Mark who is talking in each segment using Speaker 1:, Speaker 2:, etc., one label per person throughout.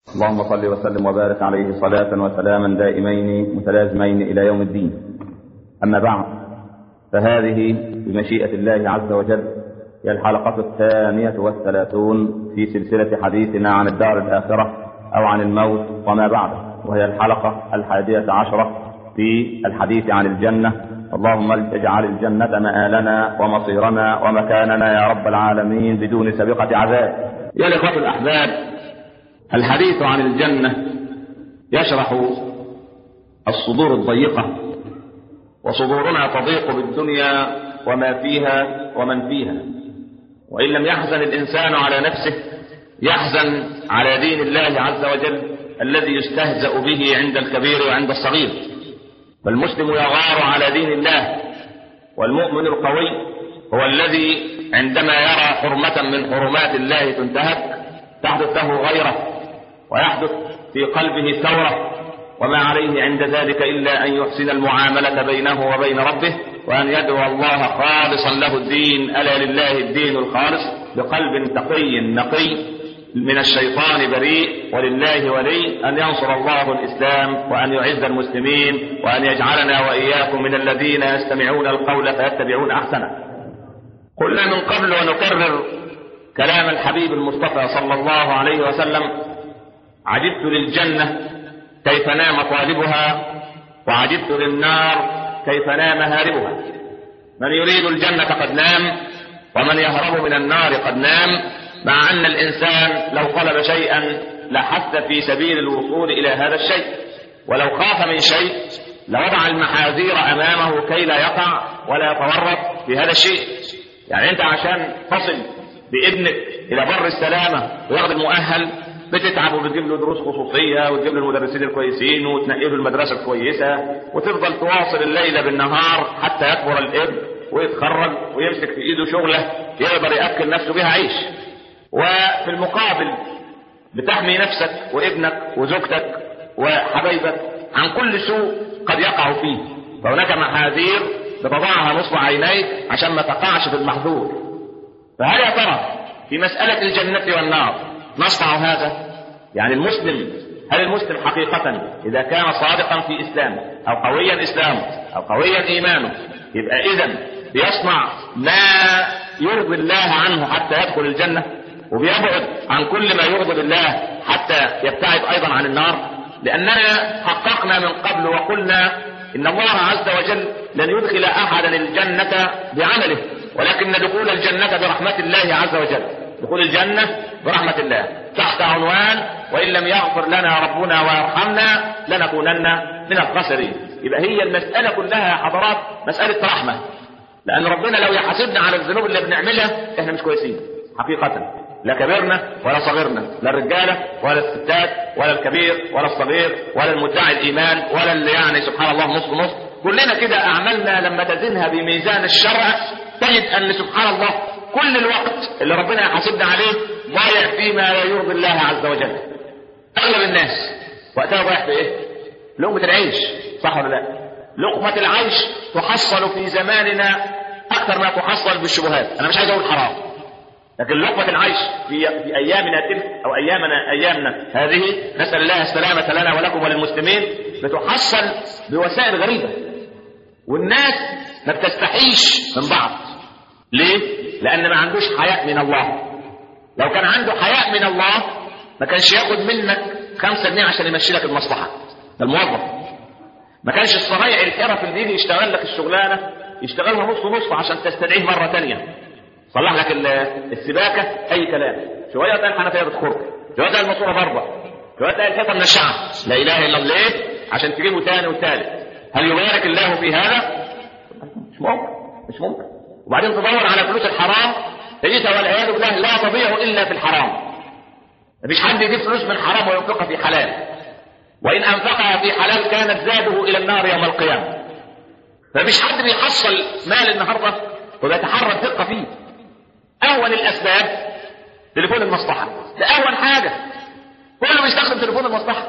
Speaker 1: اللهم صل وسلم وبارك عليه صلاة وسلاما دائمين متلازمين إلى يوم الدين أما بعد فهذه بمشيئة الله عز وجل هي الحلقة الثانية والثلاثون في سلسلة حديثنا عن الدار الآخرة أو عن الموت وما بعده وهي الحلقة الحادية عشرة في الحديث عن الجنة اللهم اجعل الجنة مآلنا ومصيرنا ومكاننا يا رب العالمين بدون سابقة عذاب يا الإخوة الأحباب الحديث عن الجنة يشرح الصدور الضيقة وصدورنا تضيق بالدنيا وما فيها ومن فيها وإن لم يحزن الإنسان على نفسه يحزن على دين الله عز وجل الذي يستهزأ به عند الكبير وعند الصغير فالمسلم يغار على دين الله والمؤمن القوي هو الذي عندما يرى حرمة من حرمات الله تنتهك تحدث له غيره ويحدث في قلبه ثورة وما عليه عند ذلك إلا أن يحسن المعاملة بينه وبين ربه وأن يدعو الله خالصا له الدين ألا لله الدين الخالص بقلب تقي نقي من الشيطان بريء ولله ولي أن ينصر الله الإسلام وأن يعز المسلمين وأن يجعلنا وإياكم من الذين يستمعون القول فيتبعون أحسنه قلنا من قبل ونكرر كلام الحبيب المصطفى صلى الله عليه وسلم عجبت للجنة كيف نام طالبها وعجبت للنار كيف نام هاربها من يريد الجنة قد نام ومن يهرب من النار قد نام مع أن الإنسان لو طلب شيئا لحث في سبيل الوصول إلى هذا الشيء ولو خاف من شيء لوضع المحاذير أمامه كي لا يقع ولا يتورط في هذا الشيء يعني أنت عشان تصل بابنك إلى بر السلامة وياخد المؤهل بتتعب وبتجيب له دروس خصوصية وتجيب له المدرسين الكويسين وتنقيه له المدرسة الكويسة وتفضل تواصل الليل بالنهار حتى يكبر الابن ويتخرج ويمسك في ايده شغلة يقدر يأكل نفسه بها عيش وفي المقابل بتحمي نفسك وابنك وزوجتك وحبايبك عن كل سوء قد يقع فيه فهناك محاذير بتضعها نصب عينيك عشان ما تقعش في المحذور فهل يا ترى في مسألة الجنة والنار نصنع هذا يعني المسلم هل المسلم حقيقة إذا كان صادقا في إسلامه أو قويا إسلامه أو قويا إيمانه يبقى إذا بيصنع ما يرضي الله عنه حتى يدخل الجنة وبيبعد عن كل ما يغضب الله حتى يبتعد أيضا عن النار لأننا حققنا من قبل وقلنا إن الله عز وجل لن يدخل أحدا الجنة بعمله ولكن دخول الجنة برحمة الله عز وجل دخول الجنة برحمة الله تحت عنوان وإن لم يغفر لنا ربنا ويرحمنا لنكونن من الخاسرين يبقى هي المسألة كلها يا حضرات مسألة رحمة لأن ربنا لو يحاسبنا على الذنوب اللي بنعملها احنا مش كويسين حقيقة لا كبرنا ولا صغرنا لا الرجالة ولا الستات ولا الكبير ولا الصغير ولا المدعي الإيمان ولا اللي يعني سبحان الله نص نص كلنا كده أعمالنا لما تزنها بميزان الشرع تجد أن سبحان الله كل الوقت اللي ربنا يحاسبنا عليه ضايع فيما لا يرضي الله عز وجل اغلب الناس وقتها ضايع في ايه لقمة العيش صح ولا لا لقمة العيش تحصل في زماننا اكثر ما تحصل بالشبهات انا مش عايز اقول حرام لكن لقمة العيش في في ايامنا تلك او ايامنا ايامنا هذه نسال الله السلامة لنا ولكم وللمسلمين بتحصل بوسائل غريبة والناس ما بتستحيش من بعض ليه؟ لأن ما عندوش حياء من الله لو كان عنده حياء من الله ما كانش ياخد منك خمسة جنيه عشان يمشي لك المصلحة ده الموظف ما كانش الصنايعي الحرف اللي يجي يشتغل لك الشغلانة يشتغلها نص نص عشان تستدعيه مرة تانية صلح لك السباكة أي كلام شوية تلاقي الحنفية بتخر شوية تلاقي الماسورة ضربة شوية تلاقي الحيطة منشعة لا إله إلا الله ليه؟ عشان تجيبه تاني وتالت هل يبارك الله في هذا؟ مش ممكن مش ممكن وبعدين تدور على فلوس الحرام تجدها والعياذ بالله لا تضيع الا في الحرام مفيش حد يجيب فلوس من حرام وينفقها في حلال وان انفقها في حلال كانت زاده الى النار يوم القيامه فمفيش حد بيحصل مال النهارده وبيتحرى الدقه فيه اول الاسباب تليفون المصلحه ده اول حاجه كله بيستخدم تليفون المصلحه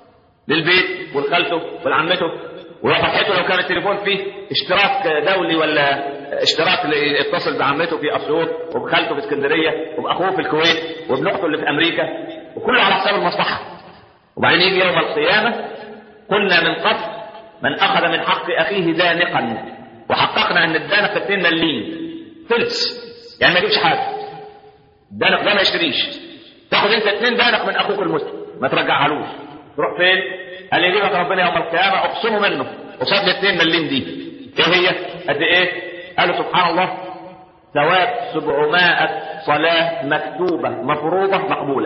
Speaker 1: للبيت ولخالته ولعمته وفرحته لو كان التليفون فيه اشتراك دولي ولا اشتراك اللي يتصل بعمته في اسيوط وبخالته في اسكندريه وباخوه في الكويت وابن اخته اللي في امريكا وكله على حساب المصلحه وبعدين يجي يوم القيامة قلنا من قبل من أخذ من حق أخيه دانقا وحققنا أن الدانق 2 مليم فلس يعني ما يجيبش حاجة الدانق ده ما يشتريش تاخد أنت 2 دانق من أخوك المسلم ما ترجعهالوش تروح فين؟ قال لي يجيبك ربنا يوم القيامة أقسمه منه قصاد ال 2 مليم دي إيه هي؟ قد إيه؟ قالوا سبحان الله ثواب 700 صلاة مكتوبة مفروضة مقبولة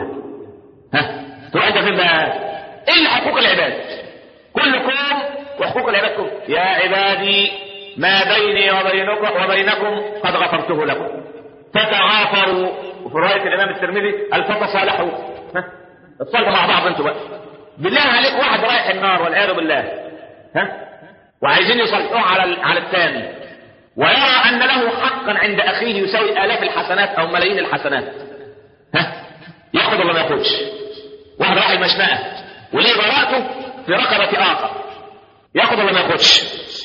Speaker 1: ها تروح انت فين بقى الا حقوق العباد كلكم وحقوق العباد كلكم يا عبادي ما بيني وبينكم وبينكم قد غفرته لكم فتعافروا وفي رواية الإمام الترمذي قال فتصالحوا ها اتصالحوا مع بعض انتوا بقى بالله عليك واحد رايح النار والعياذ بالله ها وعايزين يصلحوه على على الثاني ويرى أن له حقا عند أخيه يساوي آلاف الحسنات أو ملايين الحسنات ها ياخذ ولا ما ياخذش واحد راح المشنقة وليه براءته في رقبة آخر ياخذ ولا ما ياخذش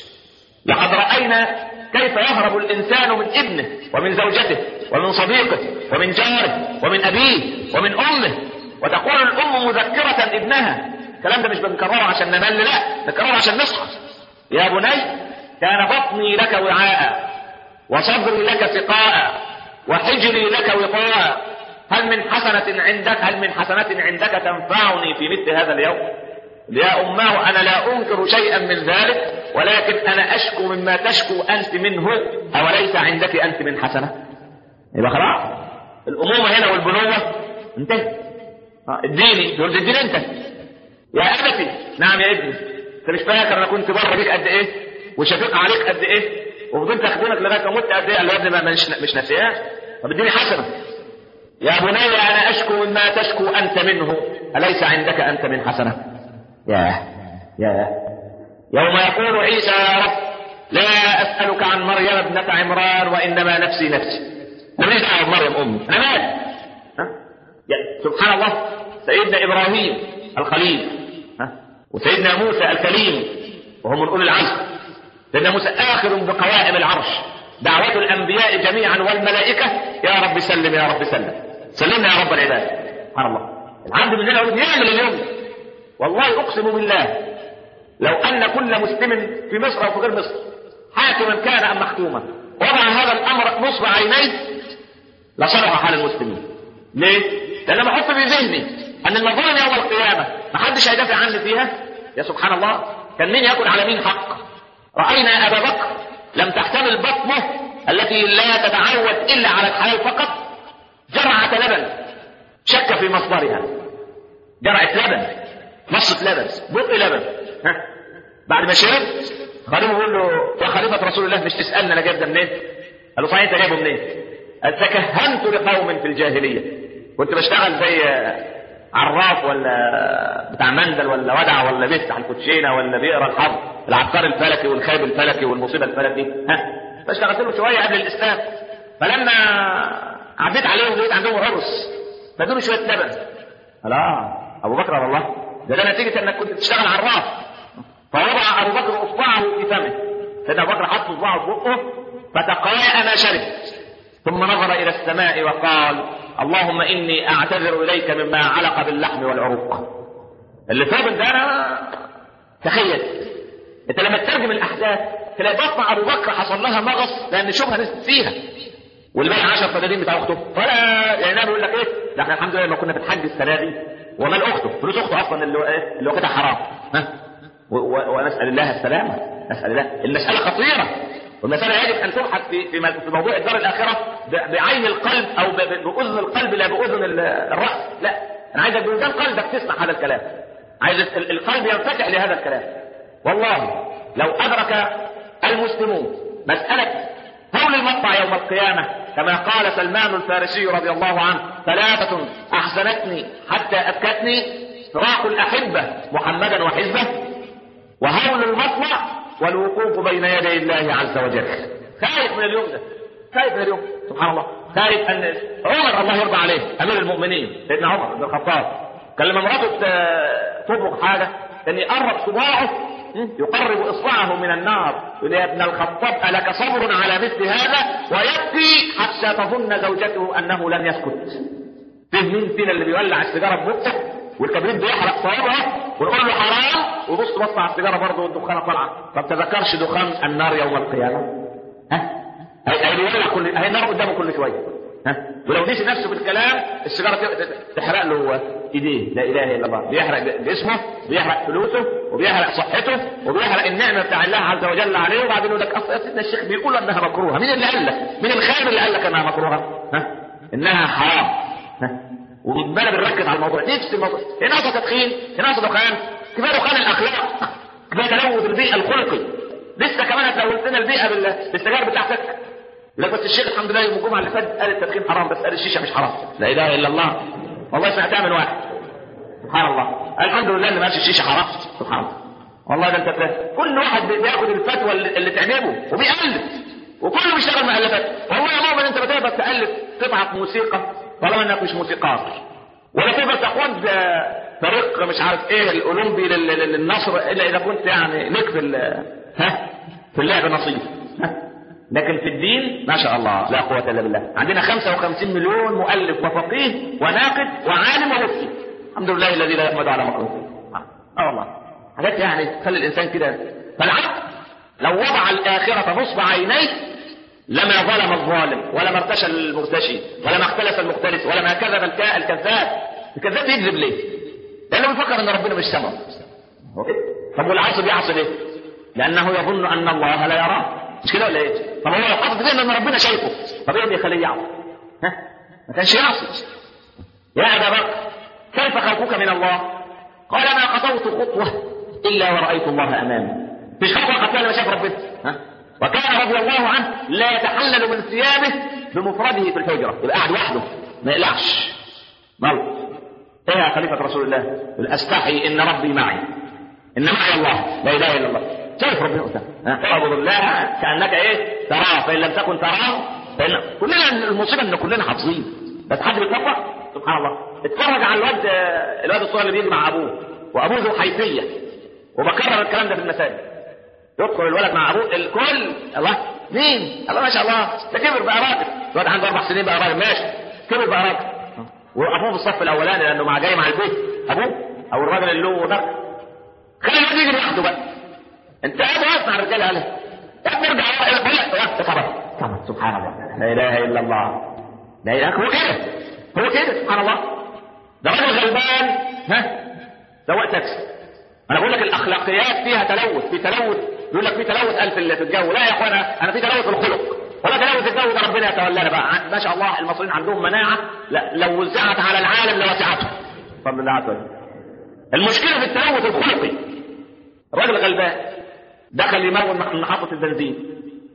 Speaker 1: لقد رأينا كيف يهرب الإنسان من ابنه ومن زوجته ومن صديقه ومن جاره ومن أبيه ومن أمه وتقول الأم مذكرة ابنها الكلام ده مش بنكرره عشان نمل لا نكرره عشان نصحى يا بني كان بطني لك وعاء وصدري لك سقاء وحجري لك وطاء هل من حسنة عندك هل من حسنة عندك تنفعني في مثل هذا اليوم يا أماه أنا لا أنكر شيئا من ذلك ولكن أنا أشكو مما تشكو أنت منه أوليس عندك أنت من حسنة يبقى خلاص الأمومة هنا والبنوة انتهت اديني تقول اديني انت يا أبتي نعم يا ابني انت مش فاكر انا كنت بره بيك قد ايه وشفيق عليك قد ايه وفضلت اخدمك لغايه ما مت قد ايه قال له يا ابني ما مش مش ناسياه طب اديني حسنه يا بني انا اشكو مما تشكو انت منه اليس عندك انت من حسنه يا يا يوم يقول عيسى يا رب لا اسالك عن مريم ابنه عمران وانما نفسي نفسي ماليش دعوه بمريم امي انا مالي سبحان الله سيدنا ابراهيم الخليل ها وسيدنا موسى الكليم وهم من اولي العزم سيدنا موسى اخر بقوائم العرش دعوة الانبياء جميعا والملائكة يا رب سلم يا رب سلم سلمنا يا رب العباد سبحان الله العبد مننا يقول يعمل اليوم والله اقسم بالله لو ان كل مسلم في مصر او في غير مصر حاكما كان ام مختوما وضع هذا الامر نصب عينيه لصلح حال المسلمين ليه؟ لان بحط في ذهني ان المظالم يوم القيامه ما حدش هيدافع عني فيها يا سبحان الله كان مين يكون على مين حق راينا ابا بكر لم تحتمل بطنه التي لا تتعود الا على الحلال فقط جرعه لبن شك في مصدرها جرعه لبن نصة لبن بق لبن ها بعد ما شرب خليفه يقول له يا خليفه رسول الله مش تسالني انا جايب ده منين؟ قال له صحيح انت جايبه منين؟ قال تكهنت لقوم في الجاهليه كنت بشتغل زي عراف ولا بتاع مندل ولا ودع ولا بيفتح الكوتشينه ولا بيقرا الحظ العبقري الفلكي والخيب الفلكي والمصيبه الفلكي ها فاشتغلت له شويه قبل الاسلام فلما عديت عليهم لقيت عندهم عرس فادوني شويه لبن لا ابو بكر والله ده ده نتيجه انك كنت بتشتغل عراف فوضع ابو بكر اصبعه في فمه سيدنا ابو بكر حط اصبعه في بقه فتقايا ما شرب ثم نظر الى السماء وقال اللهم اني اعتذر اليك مما علق باللحم والعروق اللي فاضل ده انا تخيل انت لما تترجم الاحداث تلاقي بطن ابو بكر حصل لها مغص لان شبهه نزلت فيها واللي بقى 10 فدادين بتاع اخته ولا يعني انا بيقول لك ايه ده احنا الحمد لله لما كنا بنحج السنه دي ومال اخته فلوس اخته اصلا اللي ايه اللي واخدها حرام ها ونسال الله السلامه نسال الله المساله خطيره والمسألة يجب أن تبحث في في موضوع الدار الآخرة بعين القلب أو بأذن القلب لا بأذن الرأس، لا، أنا عايزك بوجدان قلبك تسمع هذا الكلام. عايز القلب ينفتح لهذا الكلام. والله لو أدرك المسلمون مسألة هول المقطع يوم القيامة كما قال سلمان الفارسي رضي الله عنه ثلاثة أحزنتني حتى أبكتني فراق الأحبة محمدا وحزبه وهول المطلع والوقوف بين يدي الله عز وجل خايف من اليوم ده خايف من اليوم سبحان الله خايف ان عمر الله يرضى عليه امير المؤمنين سيدنا عمر بن الخطاب كان لما مراته تطبخ حاجه كان يقرب صباعه يقرب اصبعه من النار يقول يا ابن الخطاب الك صبر على مثل هذا ويبكي حتى تظن زوجته انه لن يسكت فيه مين فينا اللي بيولع السيجاره ببقه والكبريت بيحرق صوابعه ونقول له حرام وبص بص على السيجاره برضه والدخانه طالعه طب تذكرش دخان النار يوم القيامه ها هيولع كل هي النار قدامه كل شويه ها ولو نسي نفسه بالكلام السيجاره تحرق له ايديه لا اله الا الله بيحرق جسمه بيحرق فلوسه وبيحرق صحته وبيحرق النعمه بتاع الله عز وجل عليه وبعدين يقول لك اصل سيدنا الشيخ بيقول انها مكروهه مين اللي قال لك؟ مين الخايب اللي قال لك انها مكروهه؟ ها انها حرام ها وربنا بنركز على الموضوع نفس الموضوع هي ناقصه تدخين هي ناقصه دخان كفايه دخان الاخلاق كفايه تلوث البيئه الخلقي لسه كمان هتلوث لنا البيئه بالسجاير بتاعتك لا بس الشيخ الحمد لله يوم الجمعه اللي فاتت قال التدخين حرام بس قال الشيشه مش حرام لا اله الا الله والله سمعتها من واحد سبحان الله الحمد لله ان ما قالش الشيشه حرام سبحان الله والله ده انت كل واحد بياخد الفتوى اللي تعجبه وبيألف وكله بيشتغل مؤلفات والله يا مؤمن انت بتقدر تألف قطعه موسيقى طالما انك مش موسيقار ولا تقدر تقود فريق مش عارف ايه الاولمبي للنصر الا اذا كنت يعني لك في ها في اللعب نصيب ها لكن في الدين ما شاء الله لا قوة إلا بالله عندنا 55 مليون مؤلف وفقيه وناقد وعالم ومفتي الحمد لله الذي لا يحمد على مخلوق اه والله حاجات يعني تخلي الإنسان كده فالعبد لو وضع الآخرة نصب عينيه لما ظلم الظالم ولا ما ارتشى المرتشي ولا ما اختلف المختلف ولا ما كذب الكذاب الكذاب يكذب ليه؟ لأنه بيفكر إن ربنا مش سمعه طب والعاصي بيعصي ليه؟ لأنه يظن أن الله لا يراه مش كده ولا ايه؟ طب هو لو حاطط كده ان ربنا شايفه طب ايه اللي يخليه يعصي؟ ها؟ ما كانش يعصي يا ابا بكر كيف خوفك من الله؟ قال ما خطوت خطوه الا ورايت الله امامي مش خطوه حتى لما شاف ربنا ها؟ وكان رضي الله عنه لا يتحلل من ثيابه بمفرده في الحجره يبقى قاعد وحده ما يقلعش موت ايه يا خليفه رسول الله؟ استحي ان ربي معي ان معي الله لا اله الا الله شايف ربنا قدامك اعبد الله كانك ايه تراه فان لم تكن تراه فإن كلنا المصيبه ان كلنا حافظين بس حد بيتوقع سبحان الله اتفرج على الواد الواد الصغير اللي بيجي مع ابوه وابوه ذو حيثيه وبكرر الكلام ده في المساجد يدخل الولد مع ابوه الكل الله مين؟ الله ما شاء الله ده كبر بقى راجل الواد عنده اربع سنين بقى راجل ماشي كبر بقى راجل وابوه في الصف الاولاني لانه مع جاي مع البيت ابوه او الراجل اللي له ده خلي الواد يجي لوحده بقى انت قاعد واقف مع الرجاله عليه يا ابني ارجع وقت صبر صبر سبحان الله لا اله الا الله لا اله هو كده هو كده سبحان الله ده راجل غلبان ها سواق تاكسي انا بقول لك الاخلاقيات فيها تلوث في تلوث يقول لك في تلوث الف اللي في الجو لا يا اخوانا انا في تلوث الخلق ولا تلوث الجو ده ربنا يتولانا بقى ما شاء الله المصريين عندهم مناعه لا لو وزعت على العالم لوسعته بفضل الله عز وجل المشكله في التلوث الخلقي الراجل غلبان دخل يمون من محطة البنزين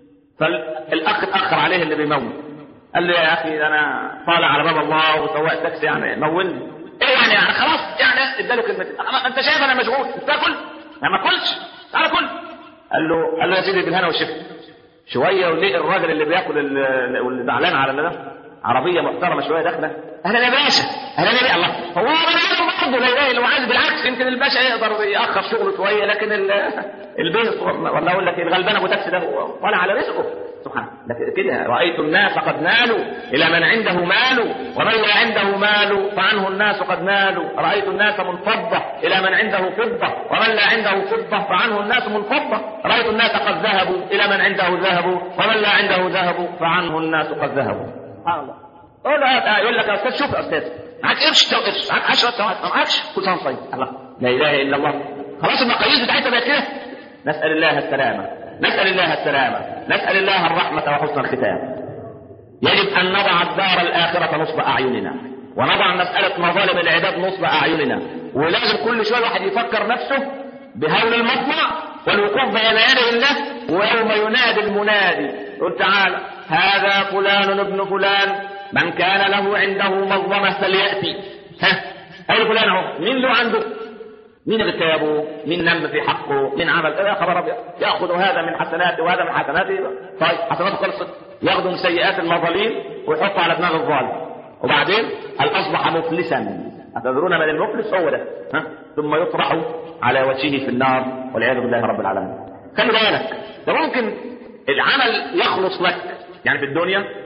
Speaker 1: فالأخ اتأخر عليه اللي بيمون قال له يا أخي أنا طالع على باب الله وسواق تاكسي يعني مولني إيه يعني, يعني خلاص يعني اداله كلمة أنت شايف أنا مشغول تاكل؟ أنا ما أكلش تعالى كل قال له قال له يا سيدي بالهنا والشفا شوية وليه الراجل اللي بياكل واللي زعلان على ده عربيه محترمه شويه داخله اهلا يا باشا اهلا يا باشا الله هو بني برضه لا اله الا عايز بالعكس يمكن الباشا يقدر ياخر شغله شويه لكن البيت ولا اقول لك الغلبان ابو تاكسي ده طالع على رزقه سبحان لكن كده رايت الناس قد نالوا الى من عنده مال ومن لا عنده مال فعنه الناس قد نالوا رايت الناس منفضه الى من عنده فضه ومن لا عنده فضه فعنه الناس منفضه رايت الناس قد ذهبوا الى من عنده ذهب ومن لا عنده ذهب فعنه الناس قد ذهبوا سبحان الله يقول له يقول لك يا استاذ شوف يا استاذ معاك قرش تو قرش معاك 10 توات ما معكش كل سنه طيب الله لا اله الا الله خلاص المقاييس بتاعتها بقت كده نسال الله السلامه نسال الله السلامه نسال الله الرحمه وحسن الختام يجب ان نضع الدار الاخره نصب اعيننا ونضع مساله مظالم العباد نصب اعيننا ولازم كل شويه الواحد يفكر نفسه بهول المطمع والوقوف بين يدي الله ويوم ينادي المنادي يقول تعالى هذا فلان ابن فلان من كان له عنده مظلمة فليأتي ها أي فلان اهو مين له عنده مين اغتابه مين نم في حقه مين عمل يا خبر ابيض ياخذ هذا من حسناته وهذا من حسناته طيب حسناته خلصت ياخذ من سيئات المظالم ويحطه على دماغ الظالم وبعدين هل اصبح مفلسا أتدرون من المفلس هو ده ها؟ ثم يطرح على وجهه في النار والعياذ بالله رب العالمين خلي بالك ده ممكن العمل يخلص لك يعني في الدنيا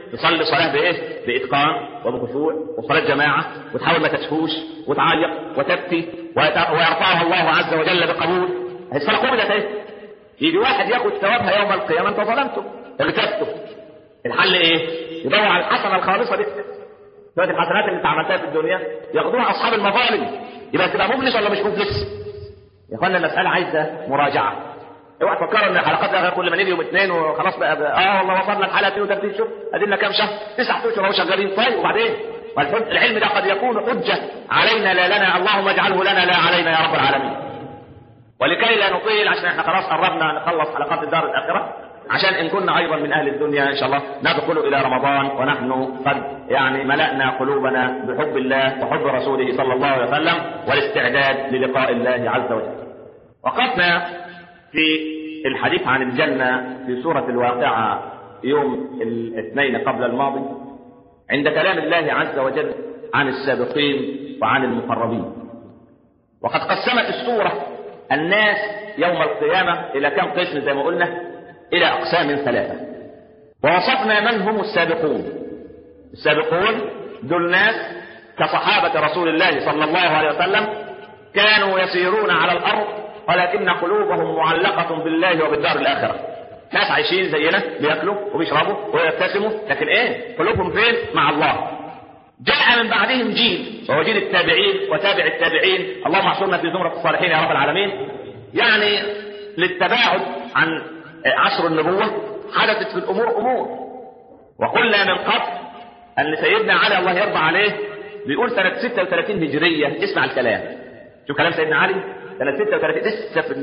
Speaker 1: تصلي صلاه بايه؟ باتقان وبخشوع وصلاه جماعه وتحاول ما تشفوش وتعيط وتبكي ويرفعها الله عز وجل بقبول الصلاه قبلت ايه؟ يجي واحد ياخد ثوابها يوم القيامه انت ظلمته اغتبته الحل ايه؟ يدور على الحسنه الخالصه دي شويه الحسنات اللي انت عملتها في الدنيا ياخدوها اصحاب المظالم يبقى تبقى مفلس ولا مش مفلس؟ يا اخوانا المساله عايزه مراجعه اوعى تفكروا ان الحلقات ده كل ما نيجي يوم اثنين وخلاص بقى, بقى اه والله وصلنا الحلقه 32 شوف ادينا كام شهر تسع اشهر اهو شغالين طيب وبعدين العلم ده قد يكون حجه علينا لا لنا اللهم اجعله لنا لا علينا يا رب العالمين ولكي لا نطيل عشان احنا خلاص قربنا نخلص حلقات الدار الاخره عشان ان كنا ايضا من اهل الدنيا ان شاء الله ندخل الى رمضان ونحن قد يعني ملأنا قلوبنا بحب الله وحب رسوله صلى الله عليه وسلم والاستعداد للقاء الله عز وجل. وقفنا في الحديث عن الجنه في سوره الواقعه يوم الاثنين قبل الماضي عند كلام الله عز وجل عن السابقين وعن المقربين. وقد قسمت السوره الناس يوم القيامه الى كم قسم زي ما قلنا إلى أقسام ثلاثة ووصفنا من هم السابقون السابقون دول ناس كصحابة رسول الله صلى الله عليه وسلم كانوا يسيرون على الأرض ولكن قلوبهم معلقة بالله وبالدار الآخرة ناس عايشين زينا بياكلوا وبيشربوا ويبتسموا لكن ايه قلوبهم فين مع الله جاء من بعدهم جيل وهو جيل التابعين وتابع التابعين اللهم احشرنا في زمرة الصالحين يا رب العالمين يعني للتباعد عن عصر النبوة حدثت في الأمور أمور وقلنا من قبل أن سيدنا علي الله يرضى عليه بيقول سنة 36 هجرية اسمع الكلام شوف كلام سيدنا علي سنة 36 لسه في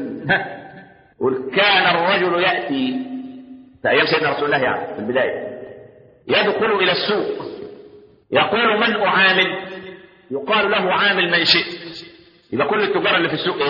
Speaker 1: يقول كان الرجل يأتي في أيام سيدنا رسول الله يعني في البداية يدخل إلى السوق يقول من أعامل يقال له عامل من شئت يبقى كل التجار اللي في السوق ايه؟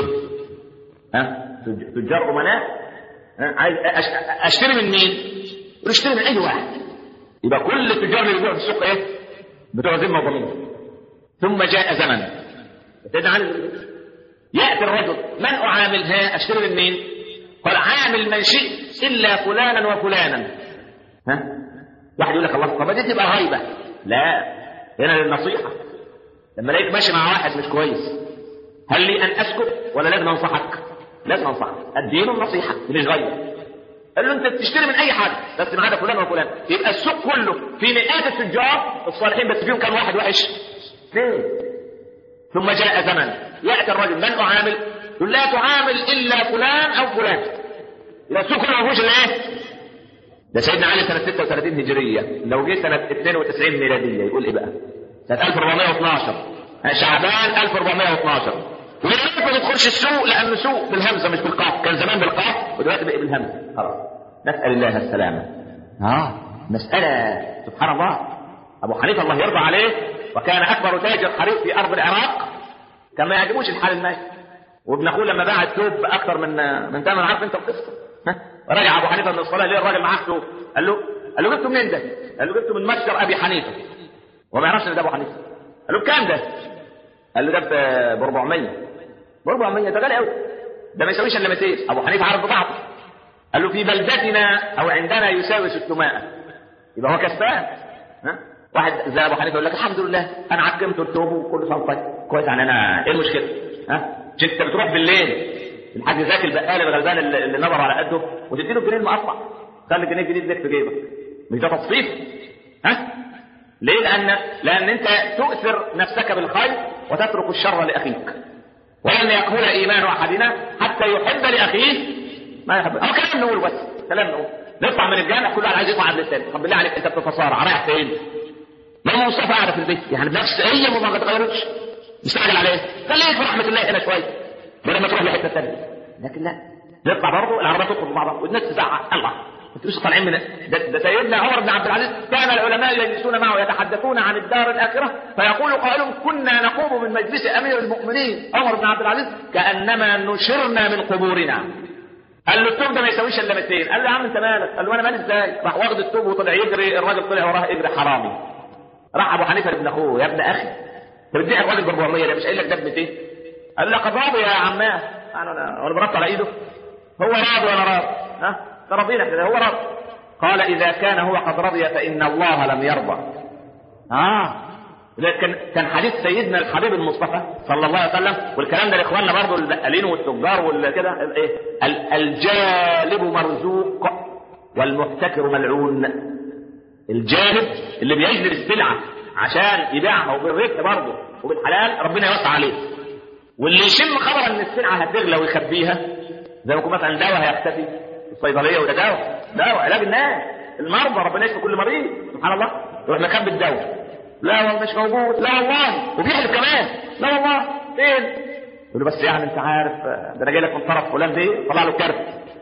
Speaker 1: ها؟ تجار أمناء عايز اشتري من مين؟ يقول اشتري من اي واحد يبقى كل التجار اللي بيبيعوا في السوق ايه؟ بتوع ذمه وضمير ثم جاء زمن سيدنا علي ياتي الرجل من اعامل ها اشتري من مين؟ قال عامل من شئت الا فلانا وفلانا ها؟ واحد يقول لك الله طب دي تبقى غيبه لا هنا للنصيحه لما الاقيك ماشي مع واحد مش كويس هل لي ان اسكت ولا لازم انصحك؟ لازم انصحك الدين النصيحه مش غير قال له انت تشتري من اي حاجه بس ما عدا فلان وفلان يبقى السوق كله في مئات التجار الصالحين بس فيهم كم واحد وحش اثنين ثم جاء زمن ياتي الرجل من اعامل يقول لا تعامل الا فلان او فلان يبقى السوق كله ما فيهوش الا ايه ده سيدنا علي سنه 36 هجريه لو جه سنه 92 ميلاديه يقول ايه بقى سنه 1412 شعبان 1412 وليه ما تدخلش السوق لانه سوق بالهمزه مش بالقاف كان زمان بالقاف ودلوقتي بقى بالهمزه خلاص نسال الله السلامه اه مساله سبحان الله ابو حنيفه الله يرضى عليه وكان اكبر تاجر حريق في ارض العراق كان ما يعجبوش الحال المالي وابن اخوه لما باع الثوب باكثر من من ثمن عارف انت القصه رجع ابو حنيفه من الصلاه ليه الراجل معاه ثوب قال له قال له جبته منين ده؟ قال له جبته من متجر ابي حنيفه وما يعرفش ان ده ابو حنيفه قال له بكام ده؟ قال له ده ب 400 ب 400 ده غالي قوي ده ما يساويش الا 200 ابو حنيفه عارف بضاعته قال له في بلدتنا او عندنا يساوي 600 يبقى هو كسبان ها واحد زي ابو حنيفه يقول لك الحمد لله انا عكمت الثوب وكل سنه طيب كويس يعني انا ايه المشكله ها مش انت بتروح بالليل الحاج زكي البقال الغلبان اللي, اللي نظر على قده وتدي له الجنيه المقطع خلي الجنيه الجديد لك في جيبك مش ده تصفيف ها ليه لان لان انت تؤثر نفسك بالخير وتترك الشر لاخيك ولن يقول ايمان احدنا حتى يحب لاخيه ما يحب اه كلام نقول بس كلام نقول نطلع من الجامع كل واحد عايز يطلع قبل الثاني طب بالله عليك انت بتتصارع رايح فين؟ ما مصطفى قاعده في البيت يعني بنفس هي ما اتغيرتش مستعجل على ايه؟ خليك في رحمه الله هنا شويه بدل ما تروح لحته ثانيه لكن لا نطلع برضه العربيه تدخل بعضها والناس تزعق الله انتوا لسه طالعين من ده, ده سيدنا عمر بن عبد العزيز كان العلماء يجلسون معه يتحدثون عن الدار الاخره فيقول قائلهم كنا نقوم من مجلس امير المؤمنين عمر بن عبد العزيز كانما نشرنا من قبورنا قال له التوب ده ما يساويش الا 200 قال له يا عم انت مالك قال له انا مالي ازاي راح واخد التوب وطلع يجري الراجل طلع وراه يجري حرامي راح ابو حنيفه لابن اخوه يا ابن اخي انت بتبيع الراجل ب 400 ده مش قايل لك ده ب 200 قال له قد راضي يا عماه انا انا وانا بربط على ايده هو راضي وانا راضي ها تراضينا كده هو راضي قال إذا كان هو قد رضي فإن الله لم يرضى آه كان كان حديث سيدنا الحبيب المصطفى صلى الله عليه وسلم والكلام ده لاخواننا برضه البقالين والتجار والكده ايه الجالب مرزوق والمحتكر ملعون الجاهد اللي بيجلب السلعه عشان يبيعها وبالربح برضه وبالحلال ربنا يوسع عليه واللي يشم خبر ان السلعه هتغلى ويخبيها زي ما يكون مثلا دواء هيختفي في الصيدليه وده دواء دواء علاج الناس المرضى ربنا يشفي كل مريض سبحان الله يروح مخبي الدواء لا والله مش موجود لا والله وبيحلف كمان لا والله فين يقول له بس يعني انت عارف ده انا جاي لك من طرف فلان ده طلع له كارت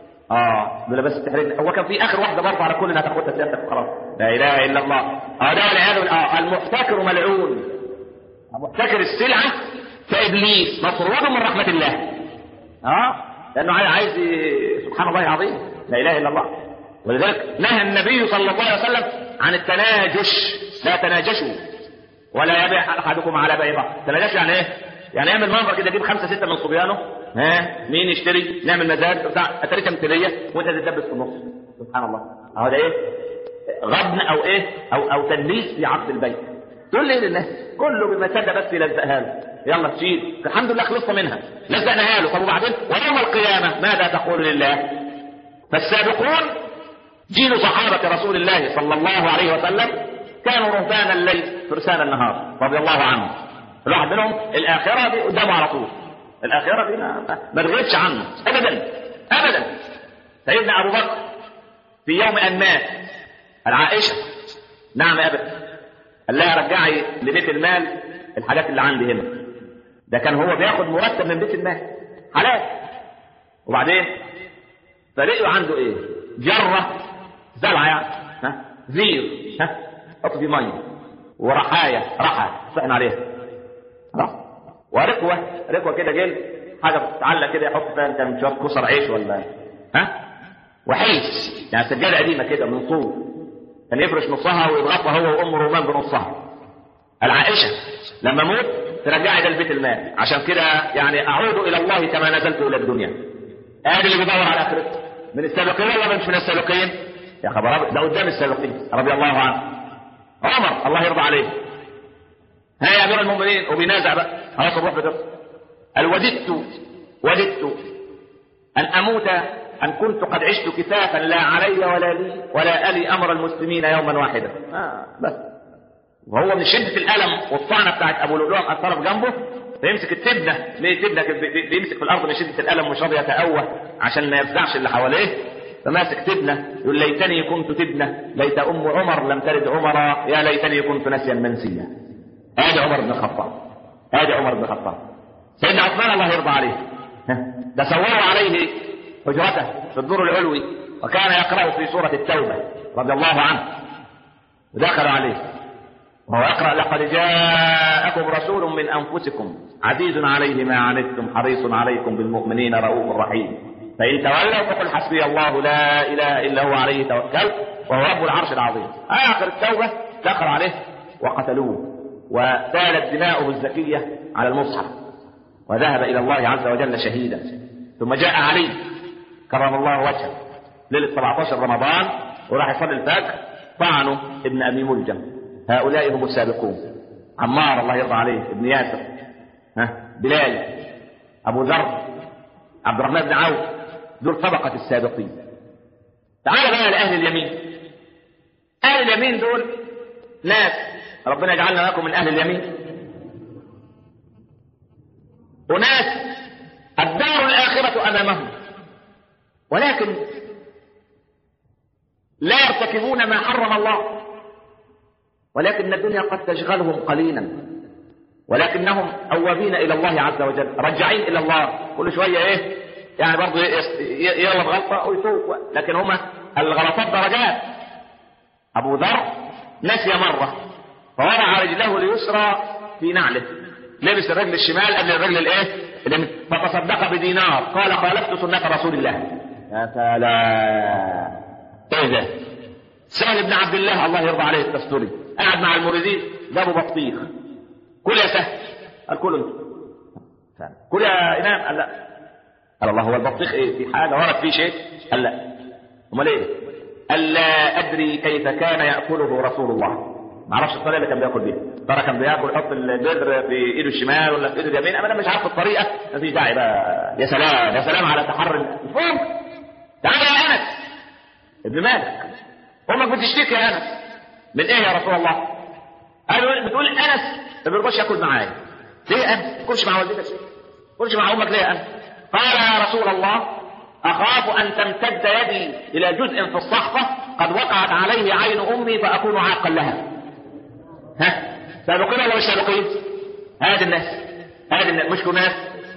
Speaker 1: اه ده بس تحرجني هو كان في اخر واحده برضه على كل انها تاخدها سيادتك خلاص لا اله الا الله اه ده والعياذ اه المحتكر ملعون محتكر السلعه كابليس مطرود من رحمه الله اه لانه عايز سبحان الله العظيم لا اله الا الله ولذلك نهى النبي صلى الله عليه وسلم عن التناجش لا تناجشوا ولا يبيع احدكم على بيضه تناجش يعني ايه يعني يعمل منظر كده يجيب خمسه سته من صبيانه ها مين يشتري نعمل مزاد بتاع اتاري تمثيليه وانت تتدبس في النص سبحان الله اهو ده ايه غبن او ايه او او تدليس في عقد البيت تقول لي للناس كله بمساده بس يلزقها له يلا تشيل الحمد لله خلصنا منها لزقناها له طب وبعدين ويوم القيامه ماذا تقول لله فالسابقون جيل صحابه رسول الله صلى الله عليه وسلم كانوا رهبان الليل فرسان النهار رضي الله عنهم الواحد منهم الاخره دي قدامه على طول الاخره دي ما, ما تغيبش عنه ابدا ابدا سيدنا ابو بكر في يوم ان مات العائشه نعم يا ابدا قال لها رجعي لبيت المال الحاجات اللي عندي هنا ده كان هو بياخد مرتب من بيت المال حلال وبعدين فلقوا عنده ايه جره زرعه يعني ها زير ها حط فيه ميه ورحايا رحى صحن عليها خلاص وركوه ركوه كده جلد حاجه بتتعلق كده يحط فيها كان شويه كسر عيش ولا ها وحيس يعني سجاده قديمه كده من طول كان يفرش نصها ويضغطها هو وام رومان بنصها العائشه لما موت ترجعي ده البيت المال عشان كده يعني اعود الى الله كما نزلت الى الدنيا ادي اللي بيدور على اخرته من السابقين ولا مش من السابقين يا خبر ده قدام السابقين رضي الله عنه عمر الله يرضى عليه ها يا امير المؤمنين وبينازع بقى خلاص الروح بترضى قال وددت وددت ان اموت ان كنت قد عشت كفافا لا علي ولا لي ولا الي امر المسلمين يوما واحدا آه بس وهو من شده الالم والطعنه بتاعت ابو لؤلؤه مأثره في جنبه فيمسك التبنه ليه تبنه بيمسك في الارض من شده الالم مش راضي يتأوه عشان ما يفزعش اللي حواليه فماسك تبنه يقول ليتني كنت تبنه ليت ام عمر لم تلد عمرا يا ليتني كنت نسيا منسيا ادي عمر بن الخطاب ادي عمر بن الخطاب سيدنا عثمان الله يرضى عليه ده سوروا عليه حجرته في الدور العلوي وكان يقرا في سوره التوبه رضي الله عنه ودخل عليه وهو يقرا لقد جاءكم رسول من انفسكم عزيز عليه ما عنتم حريص عليكم بالمؤمنين رؤوف رحيم فإن تولوا فقل حسبي الله لا إله إلا هو عليه توكلت وهو رب العرش العظيم آخر التوبة دخل عليه وقتلوه وسالت دماؤه الزكية على المصحف وذهب إلى الله عز وجل شهيدا ثم جاء علي كرم الله وجهه ليلة 17 رمضان وراح يصلي الفجر طعنوا ابن أبي ملجم هؤلاء هم السابقون عمار الله يرضى عليه ابن ياسر ها بلال أبو ذر عبد الرحمن بن عوف دول طبقة السابقين تعال بقى لأهل اليمين أهل اليمين دول ناس ربنا يجعلنا لكم من أهل اليمين وناس الدار الآخرة أمامهم ولكن لا يرتكبون ما حرم الله ولكن الدنيا قد تشغلهم قليلا ولكنهم أوابين إلى الله عز وجل رجعين إلى الله كل شوية إيه يعني برضه يغلط غلطة ويفوق لكن هما الغلطات درجات أبو ذر نسي مرة فوضع رجله اليسرى في نعله لبس الرجل الشمال قبل الرجل الايه فتصدق بدينار قال خالفت سنة رسول الله يا سلام ايه ده سهل بن عبد الله الله يرضى عليه التستوري قاعد مع المريدين جابوا بطيخ كل يا سهل قال كل انت كل يا امام قال لا قال الله هو البطيخ ايه في حاجه ورد فيه شيء قال لا امال ايه الا ادري كيف كان ياكله رسول الله ما اعرفش الطريقه اللي كان بياكل بيها ترى كان بياكل يحط البذر في ايده الشمال ولا في ايده اليمين انا مش عارف الطريقه مفيش داعي بقى يا سلام يا سلام على تحرر مفهوم تعال يا انس ابن مالك امك بتشتكي يا انس من ايه يا رسول الله قالوا بتقول انس ما بيرضاش ياكل معايا ليه انس ما تاكلش مع والدتك ما تاكلش مع امك ليه يا انس قال يا رسول الله اخاف ان تمتد يدي الى جزء في الصحفه قد وقعت عليه عين امي فاكون عاقا لها ها سابقين ولا مش سابقين هذه الناس هذه الناس مش ناس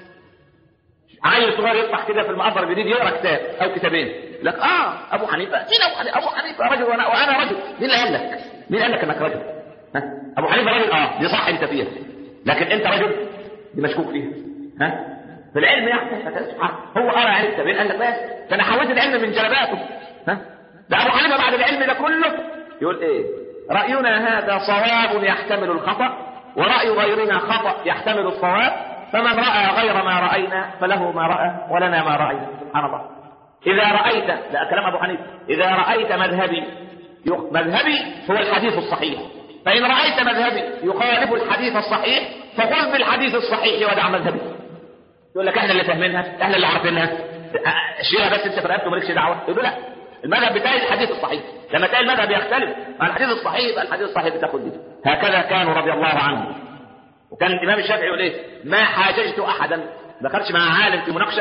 Speaker 1: عيل صغير يفتح كده في المقبر الجديد يقرا كتاب او كتابين لك اه ابو حنيفه مين ابو حنيفه ابو حنيفه رجل وانا وانا رجل مين اللي قال لك مين قال لك انك رجل ها ابو حنيفه رجل اه دي صح انت فيها لكن انت رجل دي مشكوك فيها ها في العلم يعني هو قرا علم كتابين قال لك بس ده انا حولت العلم من جلباته ها ده ابو حنيفه بعد العلم ده كله يقول ايه راينا هذا صواب يحتمل الخطا وراي غيرنا خطا يحتمل الصواب فمن راى غير ما راينا فله ما راى ولنا ما راينا سبحان الله اذا رايت لا كلام ابو حنيفه اذا رايت مذهبي مذهبي هو الحديث الصحيح فان رايت مذهبي يخالف الحديث الصحيح فخذ بالحديث الصحيح ودع مذهبي يقول لك احنا اللي فاهمينها احنا اللي عارفينها شيلها بس انت في رقبته مالكش دعوه يقول لا المذهب بتاعي الحديث الصحيح لما تلاقي المذهب يختلف مع الحديث الصحيح يبقى الحديث الصحيح بتاخد دي هكذا كانوا رضي الله عنهم وكان الامام الشافعي يقول ايه ما حاججت احدا ما دخلش مع عالم في مناقشه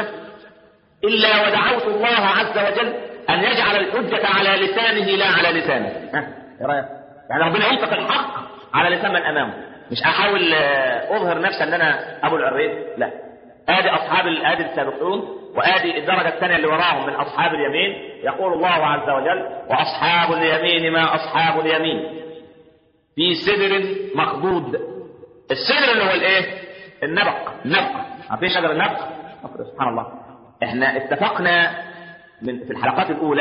Speaker 1: الا ودعوت الله عز وجل ان يجعل الحجه على لسانه لا على لسانه ها ايه رايك يعني ربنا ينطق الحق على لسان من امامه مش احاول اظهر نفسي ان انا ابو العريف لا ادي اصحاب ادي السابقون وادي الدرجه الثانيه اللي وراهم من اصحاب اليمين يقول الله عز وجل واصحاب اليمين ما اصحاب اليمين في سدر مخضود السدر اللي هو الايه النبق النبق عارفين شجر النبق سبحان الله احنا اتفقنا من في الحلقات الاولى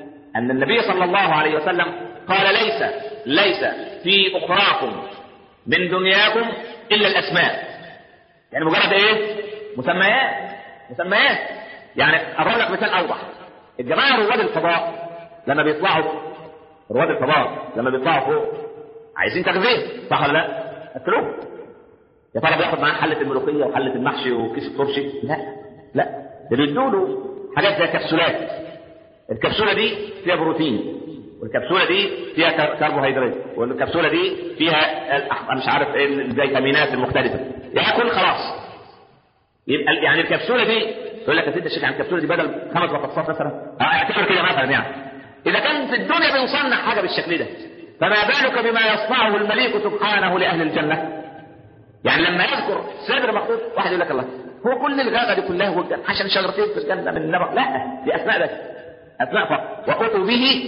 Speaker 1: ان النبي صلى الله عليه وسلم قال ليس ليس في اخراكم من دنياكم الا الاسماء يعني مجرد ايه مسميات مسميات يعني اضرب لك مثال اوضح الجماعه رواد الفضاء لما بيطلعوا رواد الفضاء لما بيطلعوا فوق عايزين تغذيه صح ولا لا؟ اكلوه يا ترى بياخد معاه حله الملوخيه وحله المحشي وكيس الطرشي؟ لا لا ده بيدوا له حاجات زي كبسولات الكبسوله دي فيها بروتين والكبسوله دي فيها كربوهيدرات والكبسوله دي فيها مش عارف ايه الفيتامينات المختلفه ياكل خلاص يبقى يعني الكبسوله دي يقول لك يا سيدي الشيخ يعني الكبسوله دي بدل خمس بطاطسات مثلا اعتبر كده مثلا يعني اذا كان في الدنيا بنصنع حاجه بالشكل ده فما بالك بما يصنعه المليك سبحانه لاهل الجنه يعني لما يذكر صدر مخطوط واحد يقول لك الله هو كل الغابه دي كلها هو الجنة عشان شجرتين في الجنه من النبق لا دي اسماء بس اسماء فقط واتوا به